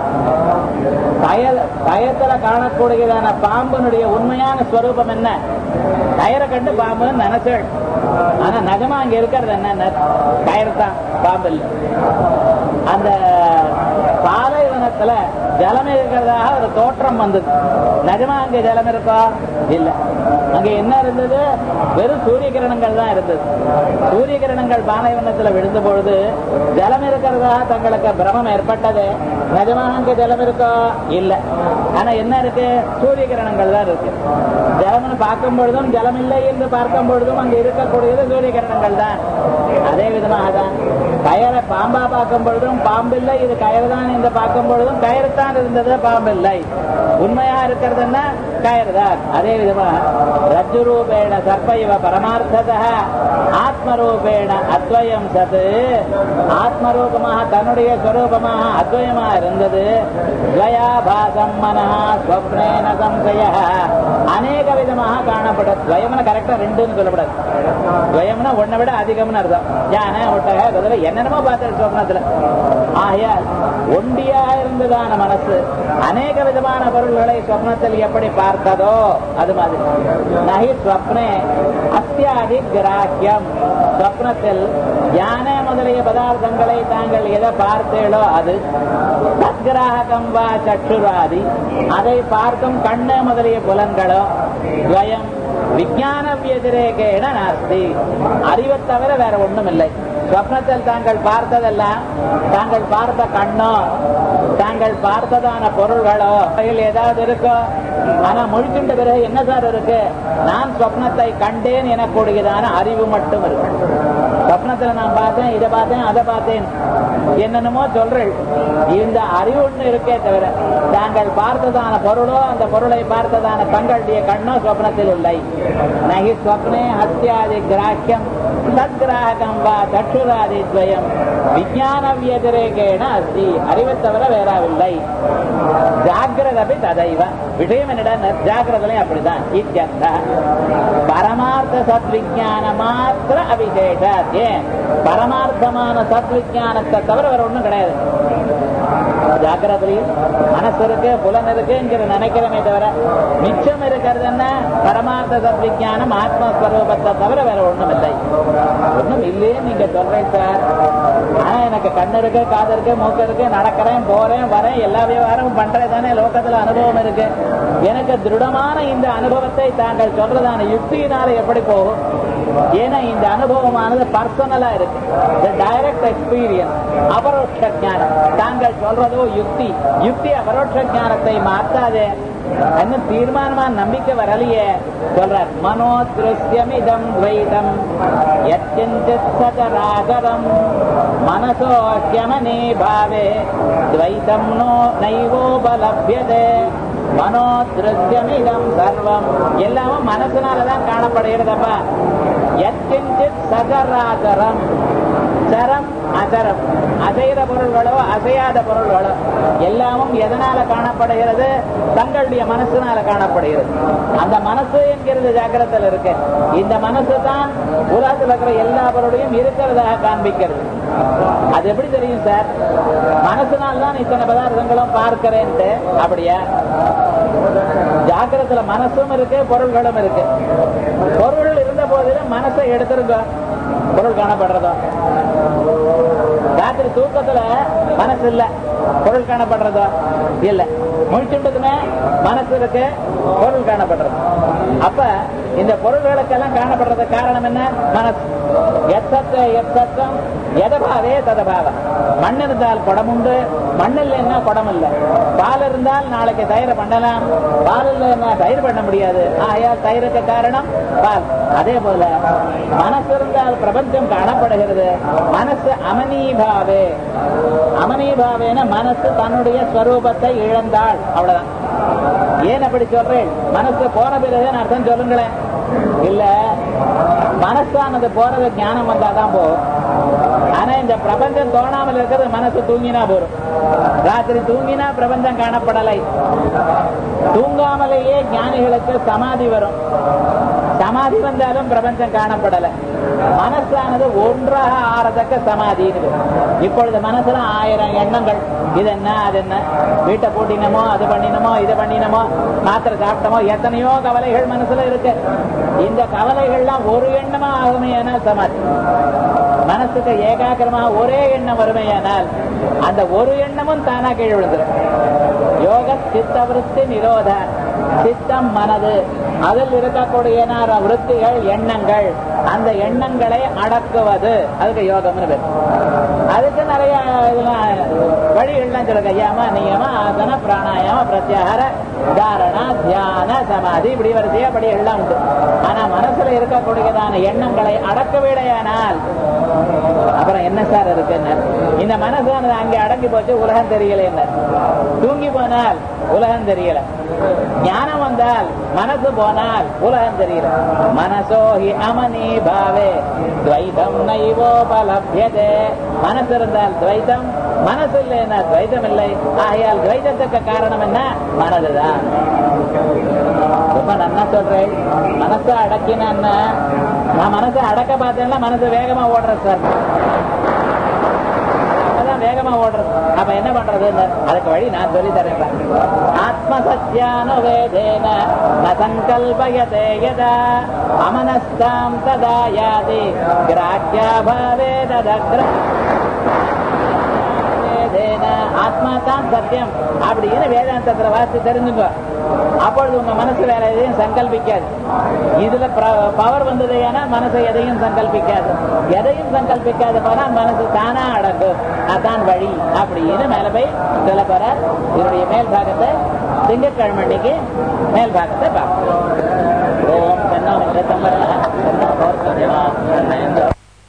கயல் கயத்துல காணக்கூடியதான பாம்பனுடைய உண்மையான ஸ்வரூபம் என்ன கயரை கண்டு பாம்புன்னு நினைச்சேள் ஆனா நிஜமா அங்க இருக்கிறது என்ன கயிறு தான் பாம்பு இல்லை அந்த பாலைவனத்துல ஜலம் இருக்கிறதாக ஒரு தோற்றம் வந்தது நிஜமா அங்க ஜலம் இருக்கா இல்ல அங்க என்ன இருந்தது வெறும் சூரிய கிரணங்கள் தான் இருந்தது சூரிய கிரணங்கள் பாலைவனத்துல விழுந்த பொழுது ஜலம் இருக்கிறதா தங்களுக்கு பிரமம் ஏற்பட்டது நிஜமாக அங்க ஜலம் இருக்கா இல்ல ஆனா என்ன இருக்கு சூரிய கிரணங்கள் தான் இருக்கு ஜலம்னு பார்க்கும் பொழுதும் ஜலம் இல்லை என்று பார்க்கும் பொழுதும் அங்க இருக்கக்கூடியது சூரிய கிரணங்கள் தான் அதே விதமாக தான் கயரை பாம்பா பார்க்கும் பொழுதும் பாம்பில்லை இது கயிறு தான் என்று பார்க்கும் பொழுதும் கயிறு தான் இருந்தது பாம்பில்லை உண்மையா இருக்கிறதுன்னா கயிறு தான் அதே விதமாக ரஜ்ஜுரூபேண சர்ப்ப இவ பரமார்த்தத ஆத்மரூபேண அத்வயம் சது ஆத்மரூபமாக தன்னுடைய ஸ்வரூபமாக அத்வயமாக இருந்தது துவயாபாசம் மனஹா ஸ்வப்னேன சம்சய அநேக விதமாக காணப்படும் துவயம்னு கரெக்டா ரெண்டுன்னு சொல்லப்படாது துவயம்னா ஒன்னை விட அதிகம்னு அர்த்தம் யானை ஒட்டக குதிரை என்னென்னமோ பார்த்து சொப்னத்துல ஆகையால் ஒண்டியா இருந்ததான மனசு அநேக விதமான பொருள்களை சொப்னத்தில் எப்படி பார்த்ததோ அது மாதிரி நகி ஸ்வப்னே அத்தியாதி கிராக்கியம் சொப்னத்தில் யானை முதலிய பதார்த்தங்களை தாங்கள் எதை பார்த்தேளோ அது தத்கிராகம் வா சற்றுராதி அதை பார்க்கும் கண்ணு முதலிய புலன்களோ துவயம் விஜான வியதிரேகேன நாஸ்தி அறிவை தவிர வேற ஒண்ணும் இல்லை சொப்னத்தில் தாங்கள் பார்த்ததெல்லாம் தாங்கள் பார்த்த கண்ணோ தாங்கள் பார்த்ததான பொருள்களோ அதில் ஏதாவது இருக்கோ ஆனா முழிச்சுண்ட பிறகு என்ன சார் இருக்கு நான் சொப்னத்தை கண்டேன் எனக்கூடியதான அறிவு மட்டும் இருக்கு சொப்னத்துல நான் பார்த்தேன் இதை பார்த்தேன் அதை பார்த்தேன் என்னென்னமோ சொல்றேன் இந்த அறிவு ஒண்ணு இருக்கே தவிர தாங்கள் பார்த்ததான பொருளோ அந்த பொருளை பார்த்ததான தங்களுடைய கண்ணோ சொப்னத்தில் இல்லை நகி ஸ்வப்னே ஹத்தியாதி கிராக்கியம் சத்கிராகம் வா தற்றுராதி துவயம் விஜான வியதிரேகேன அஸ்தி அறிவை தவிர வேறாவில்லை ஜாகிரதபி ததைவ விஷயம் என்னடா ஜாகிரதலையும் அப்படிதான் இத்தியர்த்த பரமார்த்த சத்விஜான மாத்திர அபிஷேஷ ஏன் பரமார்த்தமான சத்விஜானத்தை தவிர வேற ஒண்ணும் கிடையாது ஜாக்கிரதையும் மனசு இருக்கு புலன் இருக்குங்கிற நினைக்கிறமே தவிர மிச்சம் இருக்கிறது என்ன பரமார்த்த சத்விஜானம் ஆத்மஸ்வரூபத்தை தவிர வேற ஒண்ணும் இல்லை ஒண்ணும் இல்லையே நீங்க சொல்றேன் சார் ஆனா எனக்கு கண்ணு இருக்கு காது இருக்கு மூக்கு இருக்கு நடக்கிறேன் போறேன் வரேன் எல்லா விவகாரமும் பண்றேன் தானே லோகத்துல அனுபவம் இருக்கு எனக்கு திருடமான இந்த அனுபவத்தை தாங்கள் சொல்றதான யுக்தியினால எப்படி போகும் ஏன்னா இந்த அனுபவமானது பர்சனலா இருக்கு டைரக்ட் எக்ஸ்பீரியன்ஸ் அபரோட்ச ஞானம் தாங்கள் சொல்றதோ யுக்தி யுக்தி அபரோட்ச ஞானத்தை மாத்தாதே என்ன தீர்மானமா நம்பிக்கை வரலையே சொல்றார் மனோ திருஷ்யமிதம் துவைதம் எத்திஞ்சித் சதராகரம் மனசோ ஹியமனே பாவே துவைதம் நோ நைவோபலபியதே மனோ திருஷ்யமிதம் சர்வம் எல்லாமும் மனசுனாலதான் காணப்படுகிறதப்பா எத்திஞ்சித் சகராகரம் சரம் அசரம் அசைகிற பொருள்களோ அசையாத பொருள்களோ எல்லாமும் எதனால காணப்படுகிறது தங்களுடைய மனசுனால காணப்படுகிறது அந்த மனசு என்கிறது ஜாக்கிரத்தில் இருக்கு இந்த மனசு தான் உலகத்தில் இருக்கிற எல்லா பொருளையும் இருக்கிறதாக காண்பிக்கிறது அது எப்படி தெரியும் சார் மனசுனால தான் இத்தனை பதார்த்தங்களும் பார்க்கிறேன்ட்டு அப்படியா ஜாக்கிரத்துல மனசும் இருக்கு பொருள்களும் இருக்கு பொருள் இருந்த போதிலும் மனசை எடுத்துருங்க பொருள் காணப்படுறதோ ராத்திரி தூக்கத்துல மனசு இல்ல பொருள் காணப்படுறதோ இல்ல முழிச்சுட்டதுமே மனசு இருக்கு பொருள் காணப்படுறது அப்ப இந்த பொருள்களுக்கெல்லாம் காணப்படுறது காரணம் என்ன மனசு எத்தத்தை எத்தத்தம் எதபாவே ததபாவம் மண் இருந்தால் குடம் உண்டு மண் இல்லைன்னா குடம் இல்லை பால் இருந்தால் நாளைக்கு தயிரை பண்ணலாம் பால் இல்லைன்னா தயிர் பண்ண முடியாது ஆயால் தயிருக்கு காரணம் பால் அதே போல மனசு இருந்தால் பிரபஞ்சம் காணப்படுகிறது மனசு அமனீபாவே அமனீபாவேன மனசு தன்னுடைய ஸ்வரூபத்தை இழந்தாள் அவ்வளவுதான் ஏன் அப்படி சொல்றேன் மனசு போன பிறகு அர்த்தம் சொல்லுங்களேன் இல்ல மனசானது போறது ஞானம் வந்தாதான் போகும் ஆனா இந்த பிரபஞ்சம் தோணாமல் இருக்கிறது மனசு தூங்கினா போறோம் ராத்திரி தூங்கினா பிரபஞ்சம் காணப்படலை தூங்காமலேயே ஞானிகளுக்கு சமாதி வரும் சமாதி வந்தாலும் பிரபஞ்சம் காணப்படல மனசானது ஒன்றாக ஆறதக்க சமாதி இப்பொழுது மனசுல ஆயிரம் எண்ணங்கள் இது என்ன அது என்ன வீட்டை பூட்டினமோ அது பண்ணினமோ இது பண்ணினமோ மாத்திரை சாப்பிட்டமோ எத்தனையோ கவலைகள் மனசுல இருக்கு இந்த கவலைகள்லாம் ஒரு எண்ணமா ஆகுமையானால் சமாதி மனசுக்கு ஏகாக்கிரமா ஒரே எண்ணம் வறுமையானால் அந்த ஒரு எண்ணமும் தானா கீழ் விழுந்துடும் யோக சித்தவருத்தி நிரோத சித்தம் மனது அதில் இருக்கக்கூடிய விருத்திகள் எண்ணங்கள் அந்த எண்ணங்களை அடக்குவது அதுக்கு யோகம்னு பேர் அதுக்கு நிறைய வழிகள்லாம் சொல்லுங்க யம நியம ஆசன பிராணாயாம பிரத்யாகார தாரணா தியான சமாதி இப்படி வரிசையா படி எல்லாம் உண்டு ஆனா மனசுல இருக்கக்கூடியதான எண்ணங்களை அடக்க விடையானால் அப்புறம் என்ன சார் இருக்குன்னு இந்த மனசானது அங்கே அடங்கி போச்சு உலகம் தெரியல என்ன தூங்கி போனால் உலகம் தெரியல ஞானம் வந்தால் மனசு போனால் உலகம் தெரியல மனசோ ஹி அமனி பாவே துவைதம் நைவோபலபியதே மனசு இருந்தால் துவைதம் மனசு இல்லைன்னா துவைதம் இல்லை ஆகையால் துவைதத்துக்கு காரணம் என்ன மனதுதான் ரொம்ப நன்னா சொல்றேன் மனசை அடக்கினா நான் மனசை அடக்க பார்த்தேன்னா மனசு வேகமா ஓடுறது சார் வேகமா ஓடுறது அப்ப என்ன பண்றது அதுக்கு வழி நான் சொல்லி தரேன் ஆத்ம சத்யானுவேதேன ந சங்கல்பயதே யதா அமனஸ்தாம் ததா யாதி கிராக்கியாபாவே ததக்ர ஆத்மா தான் சத்தியம் அப்படின்னு வேதாந்தத்துல வாசி தெரிஞ்சுங்க அப்பொழுது உங்க மனசு வேற எதையும் சங்கல்பிக்காது இதுல பவர் வந்தது ஏன்னா மனசு எதையும் சங்கல்பிக்காது எதையும் சங்கல்பிக்காத போனா மனசு தானா அடங்கும் அதான் வழி அப்படின்னு மேல போய் சொல்ல போற இதனுடைய மேல் பாகத்தை திங்கட்கிழமை அன்னைக்கு மேல் பாகத்தை பார்ப்போம் ஓம் தன்னோ மிருதம் வர்ணः, தன்னோ பௌர்ணமிமா, தன்னேந்திர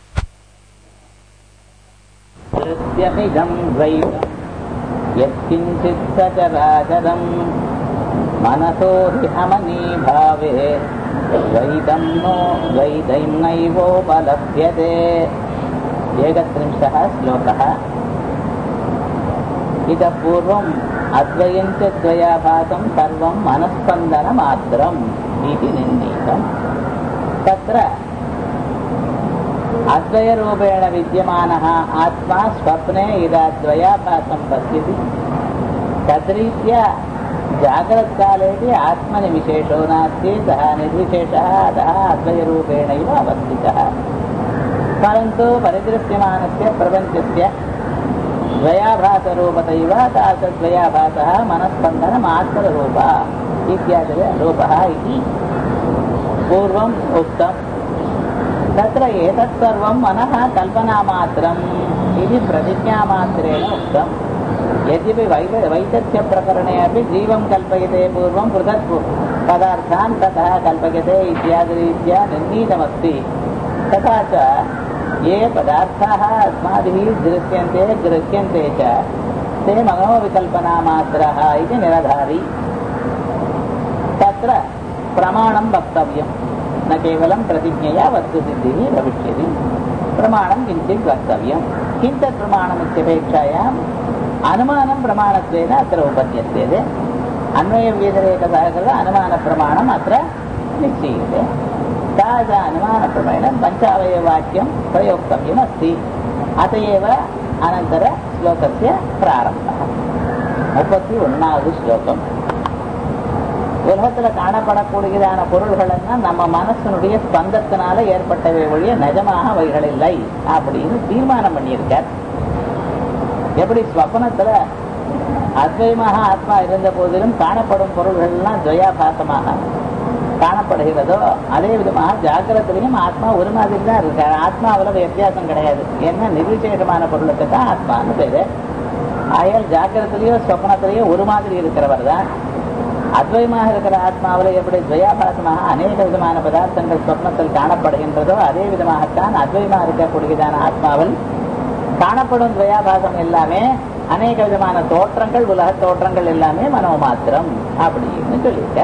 कृत्यमिदं द्वैतम् यत्किञ्चित् सचराचरम् मनसो हि अमनीभावे द्वैतं नो द्वैतं नैवोपलभ्यते एकत्रिंशः श्लोकः इतः पूर्वम् अद्वयम् च द्वयाभासं सर्वं मनस्पन्दनमात्रम् इति निर्णीतम् तत्र अद्वयरूपेण विद्यमानः आत्मा स्वप्ने यदा द्वयाभासं पश्यति तद्रीत्या जाग्रत्कालेपि आत्मनि विशेषो नास्ति सः निर्विशेषः अतः अद्वयरूपेणैव अवस्थितः परन्तु परिदृश्यमानस्य प्रपञ्चस्य द्वयाभासरूपतैव तादृशद्वयाभासः मनस्पन्दनमात्ररूपः इत्यादिरूपः इति पूर्वम् उक्तम् तत्र एतत् सर्वं मनः कल्पनामात्रम् इति प्रतिज्ञामात्रेण उक्तम् यद्यपि वै वैतथ्यप्रकरणे अपि जीवं कल्पयते पूर्वं पृथक् पदार्थान् ततः कल्पयते इत्यादिरीत्या निर्णीतमस्ति तथा च ये पदार्थाः अस्माभिः दृश्यन्ते गृह्यन्ते च ते मनोविकल्पनामात्राः इति निरधारि तत्र प्रमाणं वक्तव्यम् न केवलं प्रतिज्ञया वस्तुसिद्धिः भविष्यति प्रमाणं किञ्चित् वक्तव्यं किञ्चित् प्रमाणमित्यपेक्षायाम् अनुमानं प्रमाणत्वेन अत्र उपद्यते अन्वयव्यतिरेकतः कृत अनुमानप्रमाणम् अत्र निश्चीयते तादृश अनुमानप्रमाणं पञ्चावयवाक्यं प्रयोक्तव्यमस्ति अत एव अनन्तरश्लोकस्य प्रारम्भः मुपति ஒன்னாவது ஸ்லோகம் உலகத்துல காணப்படக்கூடியதான பொருள்கள் எல்லாம் நம்ம மனசனுடைய ஸ்பந்தத்தினால ஏற்பட்டவை ஒழிய நிஜமாக அவைகள் இல்லை அப்படின்னு தீர்மானம் பண்ணியிருக்கார் எப்படி ஸ்வப்னத்துல அத்வயமாக ஆத்மா இருந்த போதிலும் காணப்படும் பொருள்கள் எல்லாம் துவயாபாசமாக காணப்படுகிறதோ அதே விதமாக ஜாக்கிரத்திலையும் ஆத்மா ஒரு மாதிரி தான் இருக்காரு ஆத்மாவில் வித்தியாசம் கிடையாது ஏன்னா நிர்விசேஷமான பொருளுக்கு தான் ஆத்மான்னு பேரு ஆயால் ஜாக்கிரத்திலேயோ ஸ்வப்னத்திலேயோ ஒரு மாதிரி இருக்கிறவர் தான் அத்வயமாக இருக்கிற ஆத்மாவில் எப்படி துவயாபாசமாக அநேக விதமான பதார்த்தங்கள் சொப்னத்தில் காணப்படுகின்றதோ அதே விதமாகத்தான் அத்வயமாக இருக்கக்கூடியதான ஆத்மாவில் காணப்படும் துவயாபாசம் எல்லாமே அநேக விதமான தோற்றங்கள் உலக தோற்றங்கள் எல்லாமே மனோமாத்திரம் அப்படின்னு சொல்லியிருக்க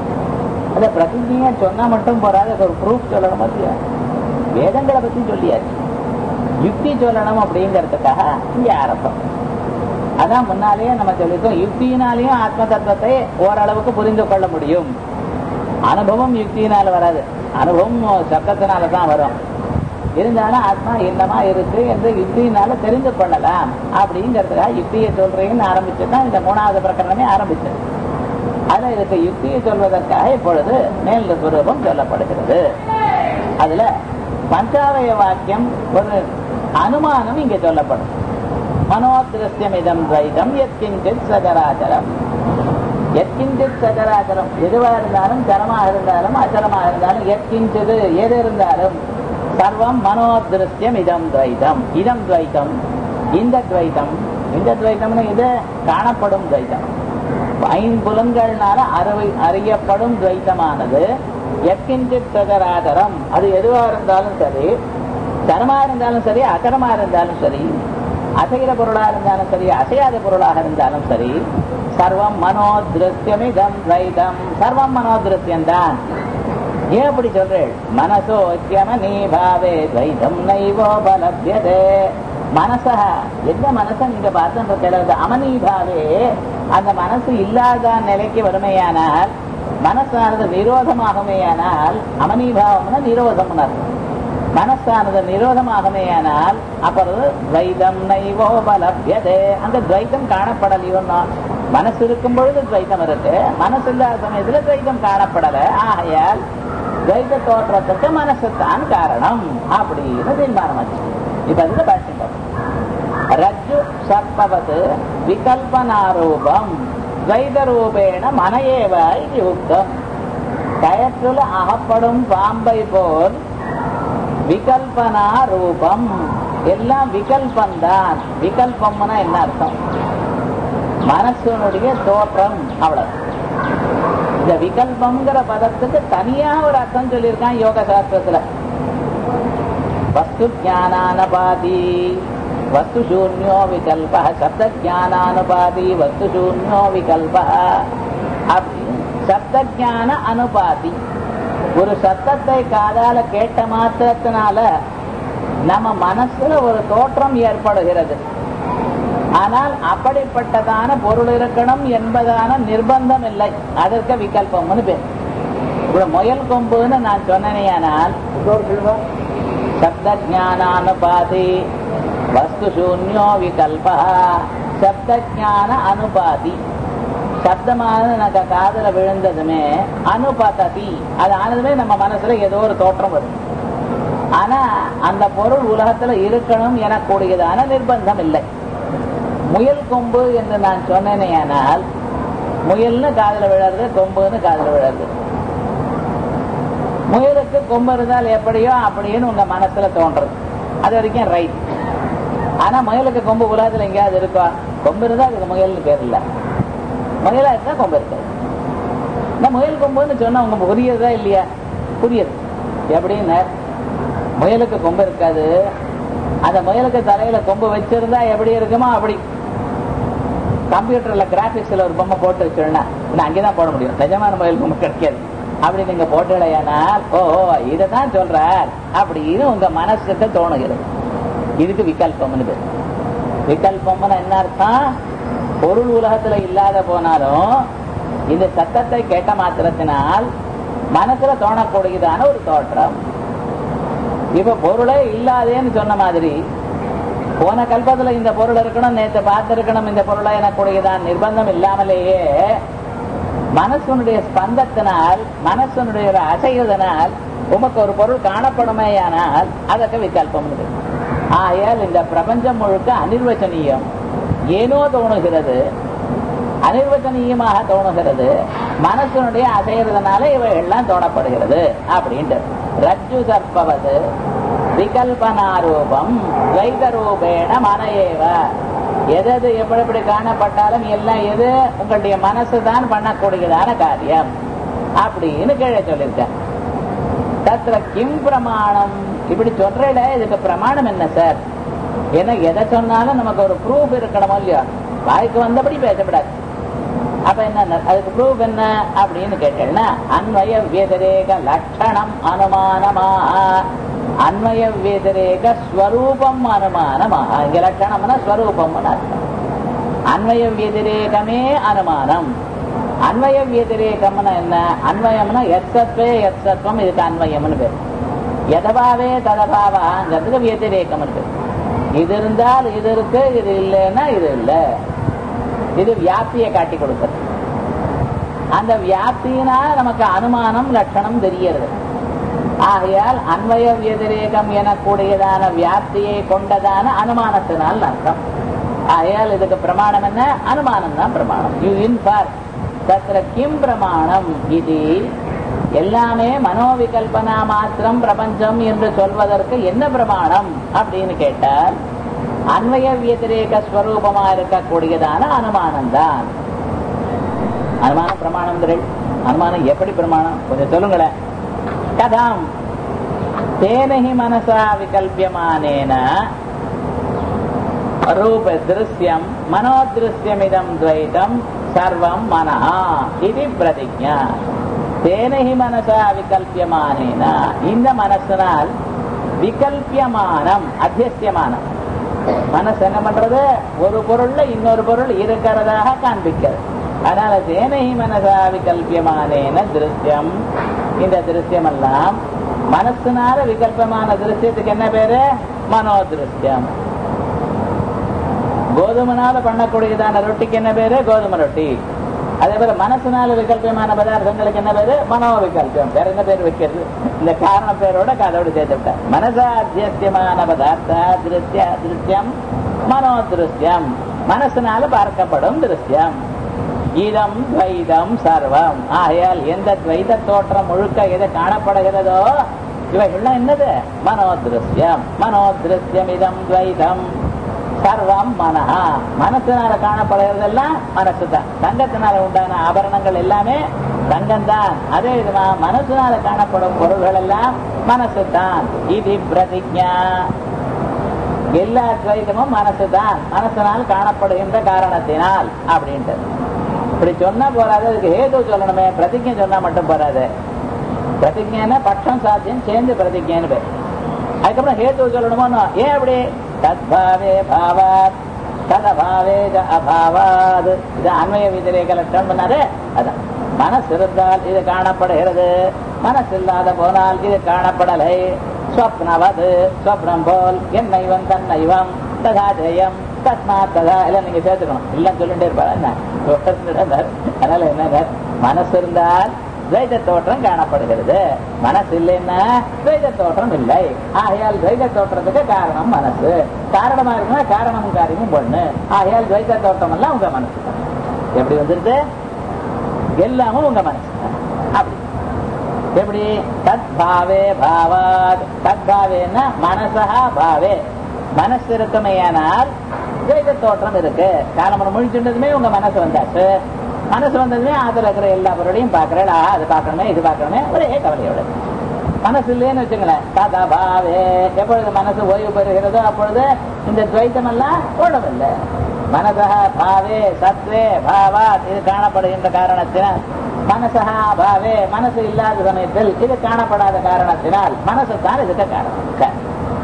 அதை பிரதிஜையா சொன்னா மட்டும் போறாது ஒரு ப்ரூஃப் சொல்லணும் இல்லையா வேதங்களை பத்தி சொல்லியாச்சு யுக்தி சொல்லணும் அப்படிங்கிறதுக்காக இங்க ஆரம்பம் அதான் முன்னாலேயே நம்ம சொல்லியிருக்கோம் யுக்தியினாலேயும் ஆத்ம தத்துவத்தை ஓரளவுக்கு புரிந்து கொள்ள முடியும் அனுபவம் யுக்தியினால வராது அனுபவம் சப்தத்தினால தான் வரும் இருந்தாலும் ஆத்மா என்னமா இருக்கு என்று யுக்தியினால தெரிந்து கொள்ளலாம் அப்படிங்கிறதுக்காக யுக்தியை சொல்றேன்னு ஆரம்பிச்சு தான் இந்த மூணாவது பிரகரணமே ஆரம்பிச்சது அதுல இதுக்கு யுக்தியை சொல்வதற்காக இப்பொழுது மேல் சுரூபம் சொல்லப்படுகிறது அதுல பஞ்சாவய வாக்கியம் ஒரு அனுமானம் இங்க சொல்லப்படும் மனோதிருஷ்யம் இதம் துவைதம் எத்கிஞ்சித் சகராச்சரம் எத்கிஞ்சித் சகராச்சரம் எதுவா இருந்தாலும் சரமா இருந்தாலும் அச்சரமா இருந்தாலும் எத்கிஞ்சது எது இருந்தாலும் சர்வம் மனோதிருஷ்யம் இதம் துவைதம் இதம் துவைதம் இந்த துவைதம் இந்த துவைதம்னு இது காணப்படும் துவைதம் ஐம்புலங்கள்னால அறிவை அறியப்படும் துவைத்தமானது எத்கிஞ்சித் சகராச்சரம் அது எதுவா இருந்தாலும் சரி சரமா இருந்தாலும் சரி அச்சரமா இருந்தாலும் சரி அசைகிற பொருளா இருந்தாலும் சரி அசையாத பொருளாக இருந்தாலும் சரி சர்வம் மனோதிருஷ்யமிதம் துவைதம் சர்வம் மனோதிருஷ்யம் தான் ஏன் அப்படி சொல்றேன் மனசோ நீ பாவே துவைதம் நைவோ பலபியதே மனசா எந்த மனசை நீங்க பார்த்து அமனீபாவே அந்த மனசு இல்லாத நிலைக்கு வறுமையானால் மனசானது நிரோதமாகுமேயானால் அமனீபாவம்னா நிரோதம்னு அர்த்தம் மனசானது நிரோதமாகுமேயானால் அப்பொழுது துவைதம் நைவோ பலபியதே அந்த துவைதம் காணப்படலையோன்னா மனசு இருக்கும் பொழுது துவைதம் இருக்கு மனசு இல்லாத சமயத்துல துவைதம் காணப்படல ஆகையால் துவைத தோற்றத்துக்கு மனசுத்தான் காரணம் அப்படின்னு தீர்மானம் ஆச்சு இப்ப அதுல பாஷ்யம் ரஜ்ஜு சர்ப்பவத் விகல்பனாரூபம் துவைதரூபேண மனையேவ இது உக்தம் கயற்றுல அகப்படும் பாம்பை போல் விகல்பனா ரூபம் எல்லாம் விகல்பந்தான் விகல்பம்னா என்ன அர்த்தம் மனசனுடைய தோற்றம் அவ்வளவு இந்த விகல்பம்ங்கிற பதத்துக்கு தனியா ஒரு அர்த்தம் சொல்லியிருக்கான் யோக சாஸ்திரத்துல வஸ்து ஜானானபாதி வஸ்து சூன்யோ விகல்ப சப்த ஜானானுபாதி வஸ்து சூன்யோ விகல்ப அப்படி சப்த ஜான அனுபாதி ஒரு சத்தத்தை காதால கேட்ட மாத்திரத்தினால நம்ம மனசுல ஒரு தோற்றம் ஏற்படுகிறது ஆனால் அப்படிப்பட்டதான பொருள் இருக்கணும் என்பதான நிர்பந்தம் இல்லை அதற்கு விகல்பம்னு பேர் இப்ப முயல் கொம்புன்னு நான் சொன்னேனால் சப்த ஜானானுபாதி வஸ்து சூன்யோ விகல்ப சப்த ஜான அனுபாதி சப்தமானது எனக்கு காதல விழுந்ததுமே அனுபததி அது ஆனதுமே நம்ம மனசுல ஏதோ ஒரு தோற்றம் வரும் ஆனா அந்த பொருள் உலகத்துல இருக்கணும் எனக்கூடியதான நிர்பந்தம் இல்லை முயல் கொம்பு என்று நான் சொன்னேனேயானால் முயல்னு காதல விழறது கொம்புன்னு காதல விழறது முயலுக்கு கொம்பு இருந்தால் எப்படியோ அப்படின்னு உங்க மனசுல தோன்றது அது வரைக்கும் ரைட் ஆனா முயலுக்கு கொம்பு உலகத்துல எங்கேயாவது இருக்கா கொம்பு இருந்தா அதுக்கு முயல்னு பேர் இல்ல முயலா இருந்தா கொம்பு இருக்காது இந்த முயல் கொம்புன்னு சொன்னா உங்க புரியுதா இல்லையா புரியுது எப்படின்னு முயலுக்கு கொம்பு இருக்காது அந்த முயலுக்கு தலையில கொம்பு வச்சிருந்தா எப்படி இருக்குமோ அப்படி கம்ப்யூட்டர்ல கிராபிக்ஸ்ல ஒரு பொம்மை போட்டு வச்சிருந்தா அங்கேதான் போட முடியும் நிஜமான முயல் கொம்பு கிடைக்காது அப்படி நீங்க போட்டுடையானால் ஓ இதைதான் சொல்றார் அப்படின்னு உங்க மனசுக்கு தோணுகிறது இதுக்கு விகல்பம்னு பேர் விகல்பம்னு என்ன அர்த்தம் பொருள் உலகத்துல இல்லாத போனாலும் இந்த சத்தத்தை கேட்ட மாத்திரத்தினால் மனசுல தோணக்கூடியதான ஒரு தோற்றம் இப்ப பொருளே இல்லாதேன்னு சொன்ன மாதிரி போன கல்பத்துல இந்த பொருள் இருக்கணும் நேற்று பார்த்திருக்கணும் இந்த பொருளை எனக்கூடியதான் நிர்பந்தம் இல்லாமலேயே மனசனுடைய ஸ்பந்தத்தினால் மனசனுடைய ஒரு அசைவதனால் உமக்கு ஒரு பொருள் காணப்படுமேயானால் அதற்கு விகல்பம் ஆயால் இந்த பிரபஞ்சம் முழுக்க அனிர்வச்சனீயம் ஏனோ தோணுகிறது அனிர்வச்சனீயமாக தோணுகிறது மனசனுடைய அசைகிறதுனால இவைகள்லாம் தோணப்படுகிறது அப்படின்ட்டு ரஜ்ஜு சர்ப்பவது விகல்பனாரூபம் துவைதரூபேண மனையேவ எது எது எப்படி எப்படி காணப்பட்டாலும் எல்லாம் எது உங்களுடைய மனசு தான் பண்ணக்கூடியதான காரியம் அப்படின்னு கீழே சொல்லியிருக்க தத்திர கிம் பிரமாணம் இப்படி சொல்றேல இதுக்கு பிரமாணம் என்ன சார் ஏன்னா எதை சொன்னாலும் நமக்கு ஒரு ப்ரூஃப் இருக்கணும் இல்லையா வாய்க்கு வந்தபடி பேசப்படாது அப்ப என்ன அதுக்கு ப்ரூஃப் என்ன அப்படின்னு கேட்டேன்னா அன்வய வியதிரேக லட்சணம் அனுமானமா அன்வய வியதிரேக ஸ்வரூபம் அனுமானமா இங்க லட்சணம்னா ஸ்வரூபம்னு அர்த்தம் அன்வய வியதிரேகமே அனுமானம் அன்வய வியதிரேகம்னா என்ன அன்வயம்னா எத்தத்வே எத்தத்வம் இதுக்கு அன்வயம்னு பேர் எதபாவே ததபாவாங்கிறதுக்கு வியதிரேகம்னு பேர் இது இருந்தால் இது இருக்கு இது இல்லைன்னா இது இல்லை இது வியாப்தியை காட்டி கொடுக்கிறது அந்த வியாப்தியினால நமக்கு அனுமானம் லட்சணம் தெரிகிறது ஆகையால் அன்வய வியதிரேகம் எனக்கூடியதான வியாப்தியை கொண்டதான அனுமானத்தினால் அர்த்தம் ஆகையால் இதுக்கு பிரமாணம் என்ன அனுமானம் தான் பிரமாணம் யூ இன்ஃபார் தத்திர கிம் பிரமாணம் இது எல்லாமே மனோவிகல்பனா மாத்திரம் பிரபஞ்சம் என்று சொல்வதற்கு என்ன பிரமாணம் அப்படின்னு கேட்டால் அன்வய வியதிரேக ஸ்வரூபமா இருக்கக்கூடியதான அனுமானம் தான் அனுமானம் பிரமாணம் அனுமானம் எப்படி பிரமாணம் கொஞ்சம் சொல்லுங்களேன் கதாம் தேனஹி மனசா விகல்பியமானேன ரூப திருஷ்யம் மனோதிருஷ்யமிதம் துவைதம் சர்வம் மனஹா இது பிரதிஜா தேனஹி மனசா விகல்பியமானேன இந்த மனசினால் விகல்பியமானம் அத்தியஸ்தியமானம் மனசு என்ன பண்றது ஒரு பொருள்ல இன்னொரு பொருள் இருக்கிறதாக காண்பிக்கிறது அதனால தேனஹி மனசா விகல்பியமானேன திருஷ்யம் இந்த திருஷ்யம் எல்லாம் மனசுனால விகல்பமான திருஷ்யத்துக்கு என்ன பேரு மனோதிருஷ்யம் கோதுமனால பண்ணக்கூடியதான ரொட்டிக்கு என்ன பேரு கோதுமை ரொட்டி அதே போல மனசுனால விகல்பமான பதார்த்தங்களுக்கு என்ன பேரு மனோ விகல்பம் வேற என்ன பேர் வைக்கிறது இந்த காரண பேரோட கதோடு சேர்த்து விட்டார் மனசாத்தியமான பதார்த்த திருஷ்ய திருஷ்யம் மனோதிருஷ்யம் மனசினால பார்க்கப்படும் திருஷ்யம் இதம் துவைதம் சர்வம் ஆகையால் எந்த துவைத தோற்றம் முழுக்க எது காணப்படுகிறதோ இவைகள்லாம் என்னது மனோதிருஷ்யம் மனோதிருஷ்யம் இதம் துவைதம் சர்வம் மனஹா மனசினால காணப்படுகிறதெல்லாம் மனசு தான் தங்கத்தினால உண்டான ஆபரணங்கள் எல்லாமே தங்கம் தான் அதே விதமா மனசினால காணப்படும் பொருள்கள் எல்லாம் மனசு தான் இது பிரதிஜா எல்லா துவைதமும் மனசு தான் மனசினால் காணப்படுகின்ற காரணத்தினால் அப்படின்ட்டு இப்படி சொன்னா போறாது அதுக்கு ஹேது சொல்லணுமே பிரதிஜை சொன்னா மட்டும் போறாது பிரதிஜைன்னா பட்சம் சாத்தியம் சேர்ந்து பிரதிஜைன்னு பேர் அதுக்கப்புறம் ஹேத்து சொல்லணுமோ ஏன் அப்படி தத்பாவே பாவாத் ததபாவே அபாவாத் இது அண்மைய விதிரேக லட்சம் பண்ணாரு அதான் மனசு இருந்தால் இது காணப்படுகிறது மனசு இல்லாத போனால் இது காணப்படலை ஸ்வப்னவது ஸ்வப்னம் போல் என்னைவம் தன்னைவம் ததா ஜெயம் தத்மா ததா எல்லாம் நீங்க சேர்த்துக்கணும் எல்லாம் சொல்லிட்டே இருப்பாரு என்ன அதனால என்ன மனசு இருந்தால் துவைத தோற்றம் காணப்படுகிறது மனசு இல்லைன்னா துவைத தோற்றம் இல்லை ஆகையால் துவைத தோற்றத்துக்கு காரணம் மனசு காரணமா இருக்குன்னா காரணமும் காரியமும் பொண்ணு ஆகையால் துவைத தோற்றம் எல்லாம் உங்க மனசு தான் எப்படி வந்துருது எல்லாமும் உங்க மனசு தான் அப்படி எப்படி தத் பாவே பாவாத் தத் பாவேன்னா மனசா பாவே மனசு இருக்குமையானால் துவைத தோற்றம் இருக்கு காலமரம் முழிச்சுட்டதுமே உங்க மனசு வந்தாச்சு மனசு வந்ததுமே அதுல இருக்கிற எல்லா பொருளையும் பாக்குறேன் அது பார்க்கணுமே இது பார்க்கணுமே ஒரே கவலையோட மனசு இல்லைன்னு வச்சுங்களேன் தாத்தா பாவே எப்பொழுது மனசு ஓய்வு பெறுகிறதோ அப்பொழுது இந்த துவைத்தம் எல்லாம் ஓடவில்லை மனசா பாவே சத்வே பாவா இது காணப்படுகின்ற காரணத்தினால் மனசா பாவே மனசு இல்லாத சமயத்தில் இது காணப்படாத காரணத்தினால் மனசு தான் இதுக்கு காரணம்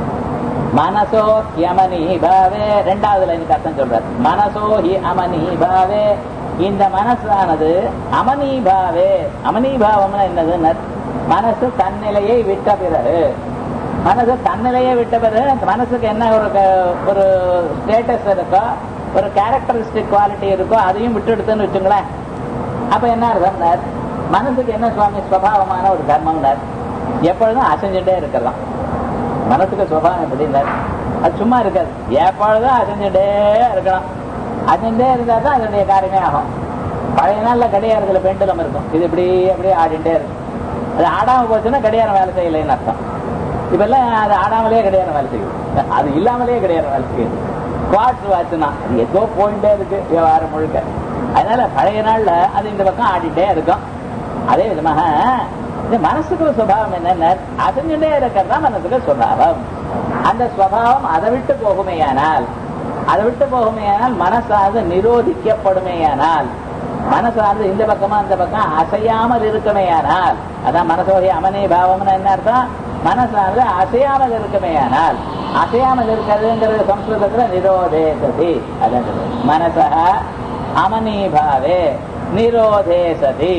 மனசோ யமனி பாவே ரெண்டாவது லைனுக்கு அர்த்தம் சொல்றார் மனசோ ஹி அமனி பாவே இந்த மனசானது அமனீபாவே அமனீபாவம்னா என்னதுன்னு மனசு தன்னிலையை விட்ட பிறகு மனசு தன்னிலையை விட்ட பிறகு மனசுக்கு என்ன ஒரு ஒரு ஸ்டேட்டஸ் இருக்கோ ஒரு கேரக்டரிஸ்டிக் குவாலிட்டி இருக்கோ அதையும் விட்டு எடுத்துன்னு வச்சுங்களேன் அப்ப என்ன அர்த்தம் மனசுக்கு என்ன சுவாமி ஸ்வபாவமான ஒரு தர்மம்னார் எப்பொழுதும் அசைஞ்சுட்டே இருக்கலாம் மனசுக்கு சுவாவம் எப்படின்னார் அது சும்மா இருக்காது எப்பொழுதும் அசைஞ்சுட்டே இருக்கலாம் அசைஞ்சே இருந்தா தான் அதனுடைய காரியமே ஆகும் பழைய நாள்ல கடியாரத்துல பெண்டுலம் இருக்கும் இது இப்படி அப்படியே ஆடிட்டே இருக்கும் அது ஆடாம போச்சுன்னா கடியாரம் வேலை செய்யலைன்னு அர்த்தம் இப்ப எல்லாம் அது ஆடாமலே கடியாரம் வேலை செய்யுது அது இல்லாமலே கடியாரம் வேலை செய்யுது குவாட்ஸ் வாட்ச்னா அது ஏதோ போயிட்டே இருக்கு விவகாரம் முழுக்க அதனால பழைய நாள்ல அது இந்த பக்கம் ஆடிட்டே இருக்கும் அதே விதமாக இந்த மனசுக்கு ஒரு சுபாவம் என்னென்ன அசைஞ்சுட்டே இருக்கிறதா மனசுக்கு சுபாவம் அந்த சுவாவம் அதை விட்டு போகுமேயானால் அதை விட்டு போகுமேயானால் மனசானது நிரோதிக்கப்படுமேயானால் மனசானது இந்த பக்கமா அந்த பக்கம் அசையாமல் இருக்குமேயானால் அதான் மனசோகி அமனி பாவம்னு என்ன அர்த்தம் மனசானது அசையாமல் இருக்குமேயானால் அசையாமல் இருக்கிறதுங்கிறது சம்ஸ்கிருதத்துல நிரோதேசதி அதான் மனசா அமனீபாவே நிரோதேசதி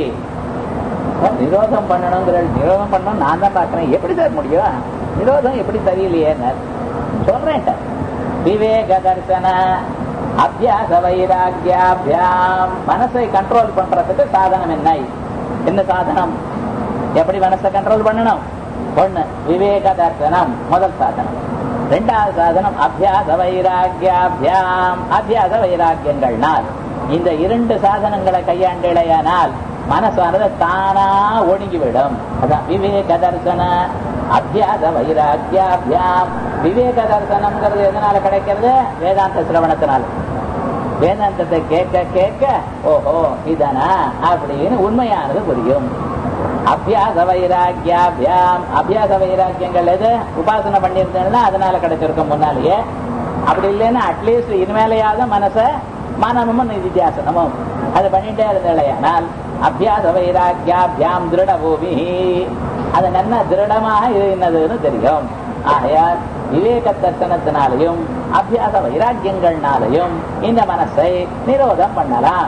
நிரோதம் பண்ணணுங்கிற நிரோதம் பண்ணணும் நான் தான் பாக்குறேன் எப்படி சார் முடியும் நிரோதம் எப்படி தெரியலையே சொல்றேன் விவேக தர்சன அபியாச வைராக்கியாபியாம் மனசை கண்ட்ரோல் பண்றதுக்கு சாதனம் என்ன என்ன சாதனம் எப்படி மனசை கண்ட்ரோல் பண்ணணும் ஒண்ணு விவேக தர்சனம் முதல் சாதனம் ரெண்டாவது சாதனம் அபியாச வைராக்கியாபியாம் அபியாச வைராக்கியங்கள்னால் இந்த இரண்டு சாதனங்களை கையாண்டிடையானால் மனசானது தானா ஒடுங்கிவிடும் அதான் விவேக தர்சன அபியாச வைராக்கியாபியாம் விவேக தர்சனம்ங்கிறது எதனால கிடைக்கிறது வேதாந்த சிரவணத்தினால வேதாந்தத்தை கேட்க கேட்க ஓஹோ இதனா அப்படின்னு உண்மையானது புரியும் அபியாச வைராக்கியாபியாம் அபியாச வைராக்கியங்கள் எது உபாசனை பண்ணியிருந்தேன்னா அதனால கிடைச்சிருக்கும் முன்னாலேயே அப்படி இல்லைன்னா அட்லீஸ்ட் இனிமேலையாவது மனச மனமும் நிதித்தியாசனமும் அது பண்ணிட்டே இருந்தேனால் அபியாச வைராக்கியாபியாம் திருட பூமி அது நல்ல திருடமாக இருந்ததுன்னு தெரியும் ஆகையால் விவேக தர்சனத்தினாலையும் அபியாச வைராக்கியங்கள்னாலையும் இந்த மனசை நிரோதம் பண்ணலாம்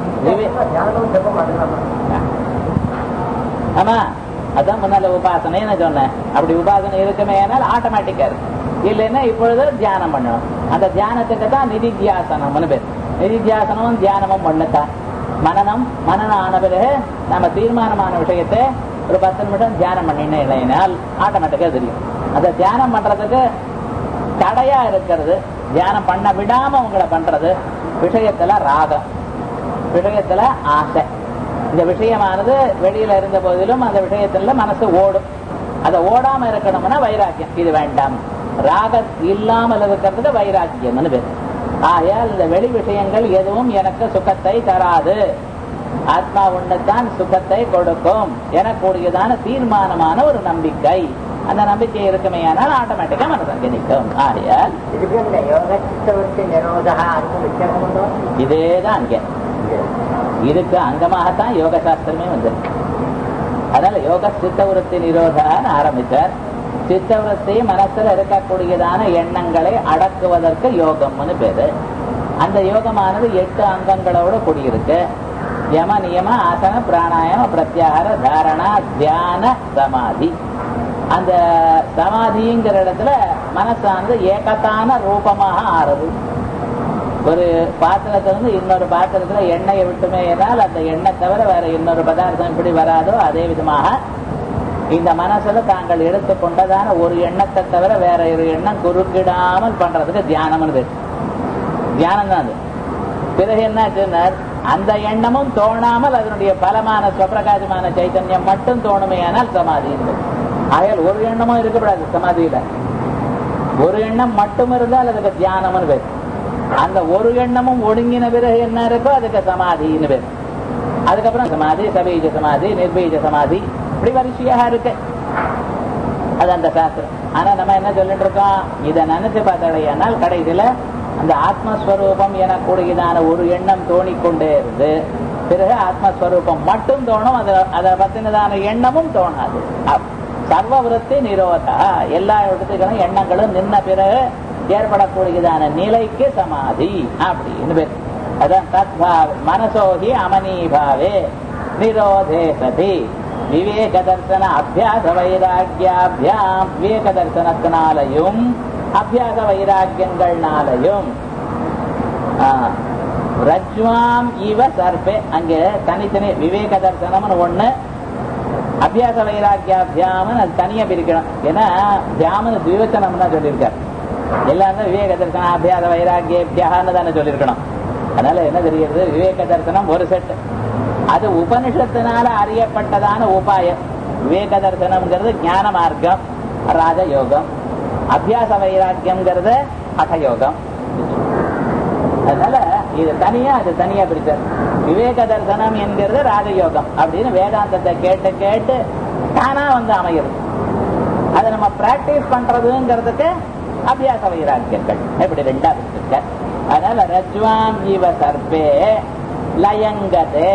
ஆமா அதான் முன்னால உபாசனைன்னு சொன்னேன் அப்படி உபாசனை இருக்குமே ஆனால் ஆட்டோமேட்டிக்கா இருக்கு இல்லைன்னா இப்பொழுது தியானம் பண்ணணும் அந்த தியானத்துக்கு தான் நிதித்தியாசனம்னு பேர் நிதித்தியாசனமும் தியானமும் ஒண்ணுதான் மனநம் மனநம் ஆன பிறகு நம்ம தீர்மானமான விஷயத்தை ஒரு பத்து நிமிடம் தியானம் பண்ணினால் ஆட்டோமேட்டிக்கா தெரியும் அந்த தியானம் பண்றதுக்கு தடையா இருக்கிறது தியானம் பண்ண விடாம உங்களை பண்றது விஷயத்துல ராகம் விஷயத்துல ஆசை இந்த விஷயமானது வெளியில இருந்த போதிலும் அந்த விஷயத்துல மனசு ஓடும் அதை ஓடாம இருக்கணும்னா வைராக்கியம் இது வேண்டாம் ராக இல்லாமல் இருக்கிறதுக்கு வைராக்கியம்னு பேர் ஆகையால் இந்த வெளி விஷயங்கள் எதுவும் எனக்கு சுகத்தை தராது ஆத்மா ஒண்ணுதான் சுகத்தை கொடுக்கும் எனக்கூடியதான தீர்மானமான ஒரு நம்பிக்கை அந்த நம்பிக்கை இருக்குமே ஆனால் ஆட்டோமேட்டிக்கா மனசங்க நிற்கும் ஆகையால் இதுக்கு இந்த யோக சித்தவருத்தி நிரோதா அதுக்கும் வித்தியாசம் உண்டோ இதேதான் அங்க இதுக்கு அங்கமாகத்தான் யோக சாஸ்திரமே வந்திருக்கு அதனால யோக சித்தவருத்தி நிரோதான்னு ஆரம்பிச்சார் சித்தவருத்தி மனசுல இருக்கக்கூடியதான எண்ணங்களை அடக்குவதற்கு யோகம்னு பேரு அந்த யோகமானது எட்டு அங்கங்களோட கூடியிருக்கு யம நியம ஆசன பிராணாயாம பிரத்யாகார தாரணா தியான சமாதி அந்த சமாதிங்கிற இடத்துல மனசானது ஏகத்தான ரூபமாக ஆறுது ஒரு பாத்திரத்துல இருந்து இன்னொரு பாத்திரத்துல எண்ணெயை விட்டுமே ஏனால் அந்த எண்ணெய் தவிர வேற இன்னொரு பதார்த்தம் எப்படி வராதோ அதே விதமாக இந்த மனசுல தாங்கள் எடுத்துக்கொண்டதான ஒரு எண்ணத்தை தவிர வேற ஒரு எண்ணம் குறுக்கிடாமல் பண்றதுக்கு தியானம்னு பேர் தியானம் தான் அது பிறகு என்ன அந்த எண்ணமும் தோணாமல் அதனுடைய பலமான சுவப்பிரகாசமான சைத்தன்யம் மட்டும் தோணுமே ஆனால் சமாதி ஆகையால் ஒரு எண்ணமும் இருக்கக்கூடாது சமாதியில ஒரு எண்ணம் மட்டும் இருந்தால் அதுக்கு தியானம்னு பேர் அந்த ஒரு எண்ணமும் ஒடுங்கின பிறகு என்ன இருக்கோ அதுக்கு சமாதின்னு பேர் அதுக்கப்புறம் சமாதி சபீஜ சமாதி நிர்பீஜ சமாதி இப்படி வரிசையாக இருக்கு அது அந்த சாஸ்திரம் ஆனா நம்ம என்ன சொல்லிட்டு இருக்கோம் இதை நினைச்சு பார்த்தடையானால் கடைசியில அந்த ஆத்மஸ்வரூபம் எனக்கூடியதான ஒரு எண்ணம் தோணிக்கொண்டே இருந்து பிறகு ஆத்மஸ்வரூபம் மட்டும் தோணும் அதை அதை பத்தினதான எண்ணமும் தோணாது அப்- சர்வ விருத்தி நிரோதா எல்லா இடத்துக்களும் எண்ணங்களும் நின்ன பிறகு ஏற்படக்கூடியதான நிலைக்கு சமாதி அப்படின்னு பேர் அதான் தத்பாவ மனசோகி அமனீபாவே நிரோதே சதி விவேக தர்சன அபியாச வைராக்கியாபியாம் விவேக தர்சனத்தினாலையும் அபியாச வைராக்கியங்கள்னாலையும் ஆ, ரஜ்வாம் இவ சர்பே அங்க தனித்தனி விவேக தர்சனம்னு ஒண்ணு அபியாச வைராக்கியாபியாமன் அது தனியா பிரிக்கணும் ஏன்னா தியாமன் திவச்சனம் தான் சொல்லியிருக்காரு எல்லாருமே விவேக தரிசனம் அபியாச வைராக்கியபியான்னு தானே சொல்லியிருக்கணும் அதனால என்ன தெரியுது விவேக தரிசனம் ஒரு செட் அது உபனிஷத்தினால அறியப்பட்டதான உபாயம் விவேக தரிசனம்ங்கிறது ஞான மார்க்கம் ராஜயோகம் அபியாச வைராக்கியம்ங்கிறது ஹఠயோகம் அதனால இது தனியா அது தனியா பிரிச்சார் விவேக தரிசனம் என்கிறது ராஜயோகம் அப்படின்னு வேதாந்தத்தை கேட்டு கேட்டு தானா வந்து அமைகிறது அதை நம்ம பிராக்டிஸ் பண்றதுங்கிறதுக்கு அபியாச வைராக்கியங்கள் இப்படி ரெண்டா பிரிச்சிருக்க அதனால ரஜ்வாம் இவ சர்பே லயங்கதே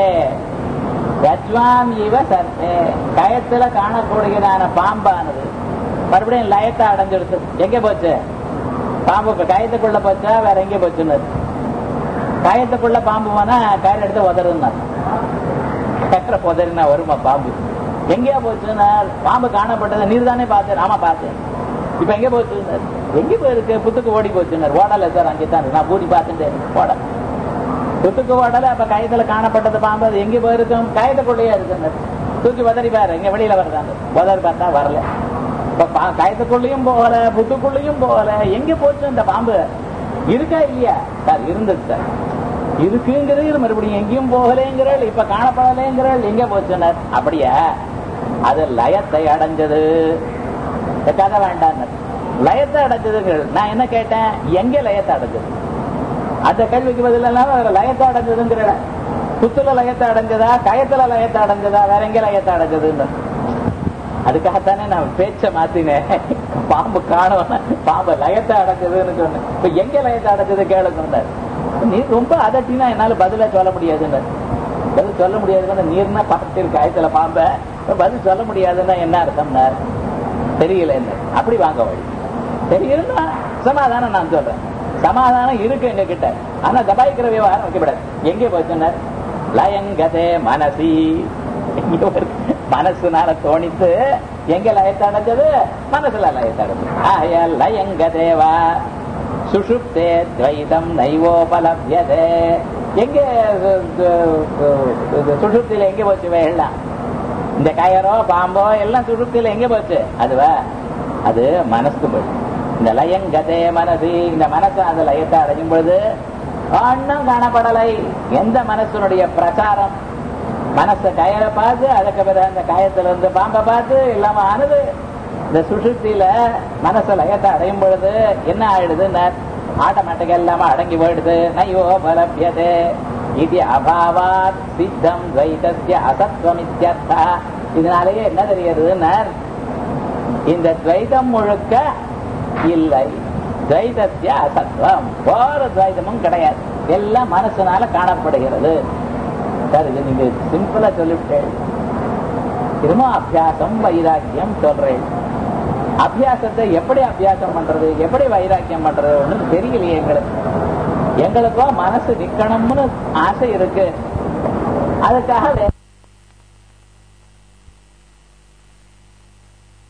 ரஜ்வாம் இவ சர்பே கயத்துல காணக்கூடியதான பாம்பானது மறுபடியும் லயத்தை அடைஞ்சிடுச்சு எங்க போச்சு பாம்பு கயத்துக்குள்ள போச்சா வேற எங்க போச்சுன்னு கயத்துக்குள்ள பாம்பு போனா கயிறு எடுத்து உதறுனார் கயிற உதறினா வருமா பாம்பு எங்கேயா போச்சுன்னா பாம்பு காணப்பட்டது நீர் தானே பார்த்தேன் ஆமா பார்த்தேன் இப்ப எங்க போச்சுன்னார் எங்க போயிருக்கு புத்துக்கு ஓடி போச்சுன்னார் ஓடல சார் அங்கே தான் இருக்கு. நான் பூடி பார்த்துட்டேன் ஓட புத்துக்கு ஓடல அப்ப கயத்துல காணப்பட்டது பாம்பு அது எங்க போயிருக்கும் கயத்துக்குள்ளேயே இருக்குன்னார் தூக்கி உதறி பாரு இங்க வெளியில வருதாங்க உதறி பார்த்தா வரல இப்ப பா- கயத்துக்குள்ளேயும் போகல புத்துக்குள்ளேயும் போகல எங்க போச்சு அந்த பாம்பு இருக்கா இல்லையா சார் இருந்தது சார் இருக்குங்கிறது மறுபடியும் எங்கேயும் போகலேங்கிறாள் இப்ப காணப்படலேங்கிறாள் எங்க போச்சுனர் அப்படியா அது லயத்தை அடைஞ்சது இந்த கதை வேண்டாம் லயத்தை அடைஞ்சதுங்கள் நான் என்ன கேட்டேன் எங்க லயத்தை அடைஞ்சது அந்த கேள்விக்கு பதில் இல்லாம வேற லயத்தை அடைஞ்சதுங்கிற புத்துல லயத்தை அடைஞ்சதா கயத்துல லயத்தை அடைஞ்சதா வேற எங்க லயத்தை அடைஞ்சதுன்னு அதுக்காகத்தானே நான் பேச்ச மாத்தினேன் பாம்பு காணும் பாம்பு லயத்தை அடைஞ்சதுன்னு சொன்னேன் இப்ப எங்க லயத்தை அடைஞ்சது கேளுங்க நீ ரொம்ப அதட்டினா என்னால பதில சொல்ல முடியாதுன்னு பதில் சொல்ல முடியாதுன்னு நீர்னா பார்த்திருக்க ஆயத்துல பாம்ப இப்ப பதில் சொல்ல முடியாதுன்னா என்ன அர்த்தம்னா தெரியல என்ன அப்படி வாங்க வழி தெரியலன்னா சமாதானம் நான் சொல்றேன் சமாதானம் இருக்கு எங்க கிட்ட ஆனா தபாய்க்கிற விவகாரம் வைக்கப்படாது எங்கே போச்சுன்னார் லயங்கதே மனசி எங்கேயோ இருக்கு. மனசுனால தோணித்து எங்க லயத்தை அடைஞ்சது மனசுல லயத்தை அடைஞ்சது ஆயால் லயங்கதேவா சுஷுப்தே துவைதம் நைவோபலபியதே எங்க சுஷுப்தியில எங்க போச்சு எல்லாம் இந்த கயரோ பாம்போ எல்லாம் சுஷுப்தியில எங்க போச்சு அதுவா அது மனசுக்கு போச்சு இந்த லயங்கதே மனது இந்த மனசு அந்த லயத்தை அடையும் பொழுது ஒன்றும் காணப்படலை எந்த மனசனுடைய பிரச்சாரம் மனச கயலை பார்த்து அதுக்கு பிறகு அந்த கயத்துல இருந்து பாம்பை பார்த்து இல்லாம ஆனது இந்த சுஷுப்தியில மனசு லயத்தை அடையும் பொழுது என்ன ஆயிடுதுன்னு ஆட்டோமேட்டிக்கா எல்லாமே அடங்கி போயிடுது நையோ பலபியதே இது அபாவாத் சித்தம் துவைதஸ்ய அசத்வம் இத்தியர்த்தா இதனாலேயே என்ன தெரியுதுன்னா இந்த துவைதம் முழுக்க இல்லை துவைதத்திய அசத்வம் ஒரு துவைதமும் கிடையாது எல்லாம் மனசுனால காணப்படுகிறது சார் இது நீங்க சிம்பிளா சொல்லிவிட்டேன் திரும்ப அபியாசம் வைராக்கியம் சொல்றேன் அபியாசத்தை எப்படி அபியாசம் பண்றது எப்படி வைராக்கியம் பண்றது ஒண்ணு தெரியலையே எங்களுக்கு எங்களுக்கோ மனசு நிக்கணும்னு ஆசை இருக்கு அதுக்காக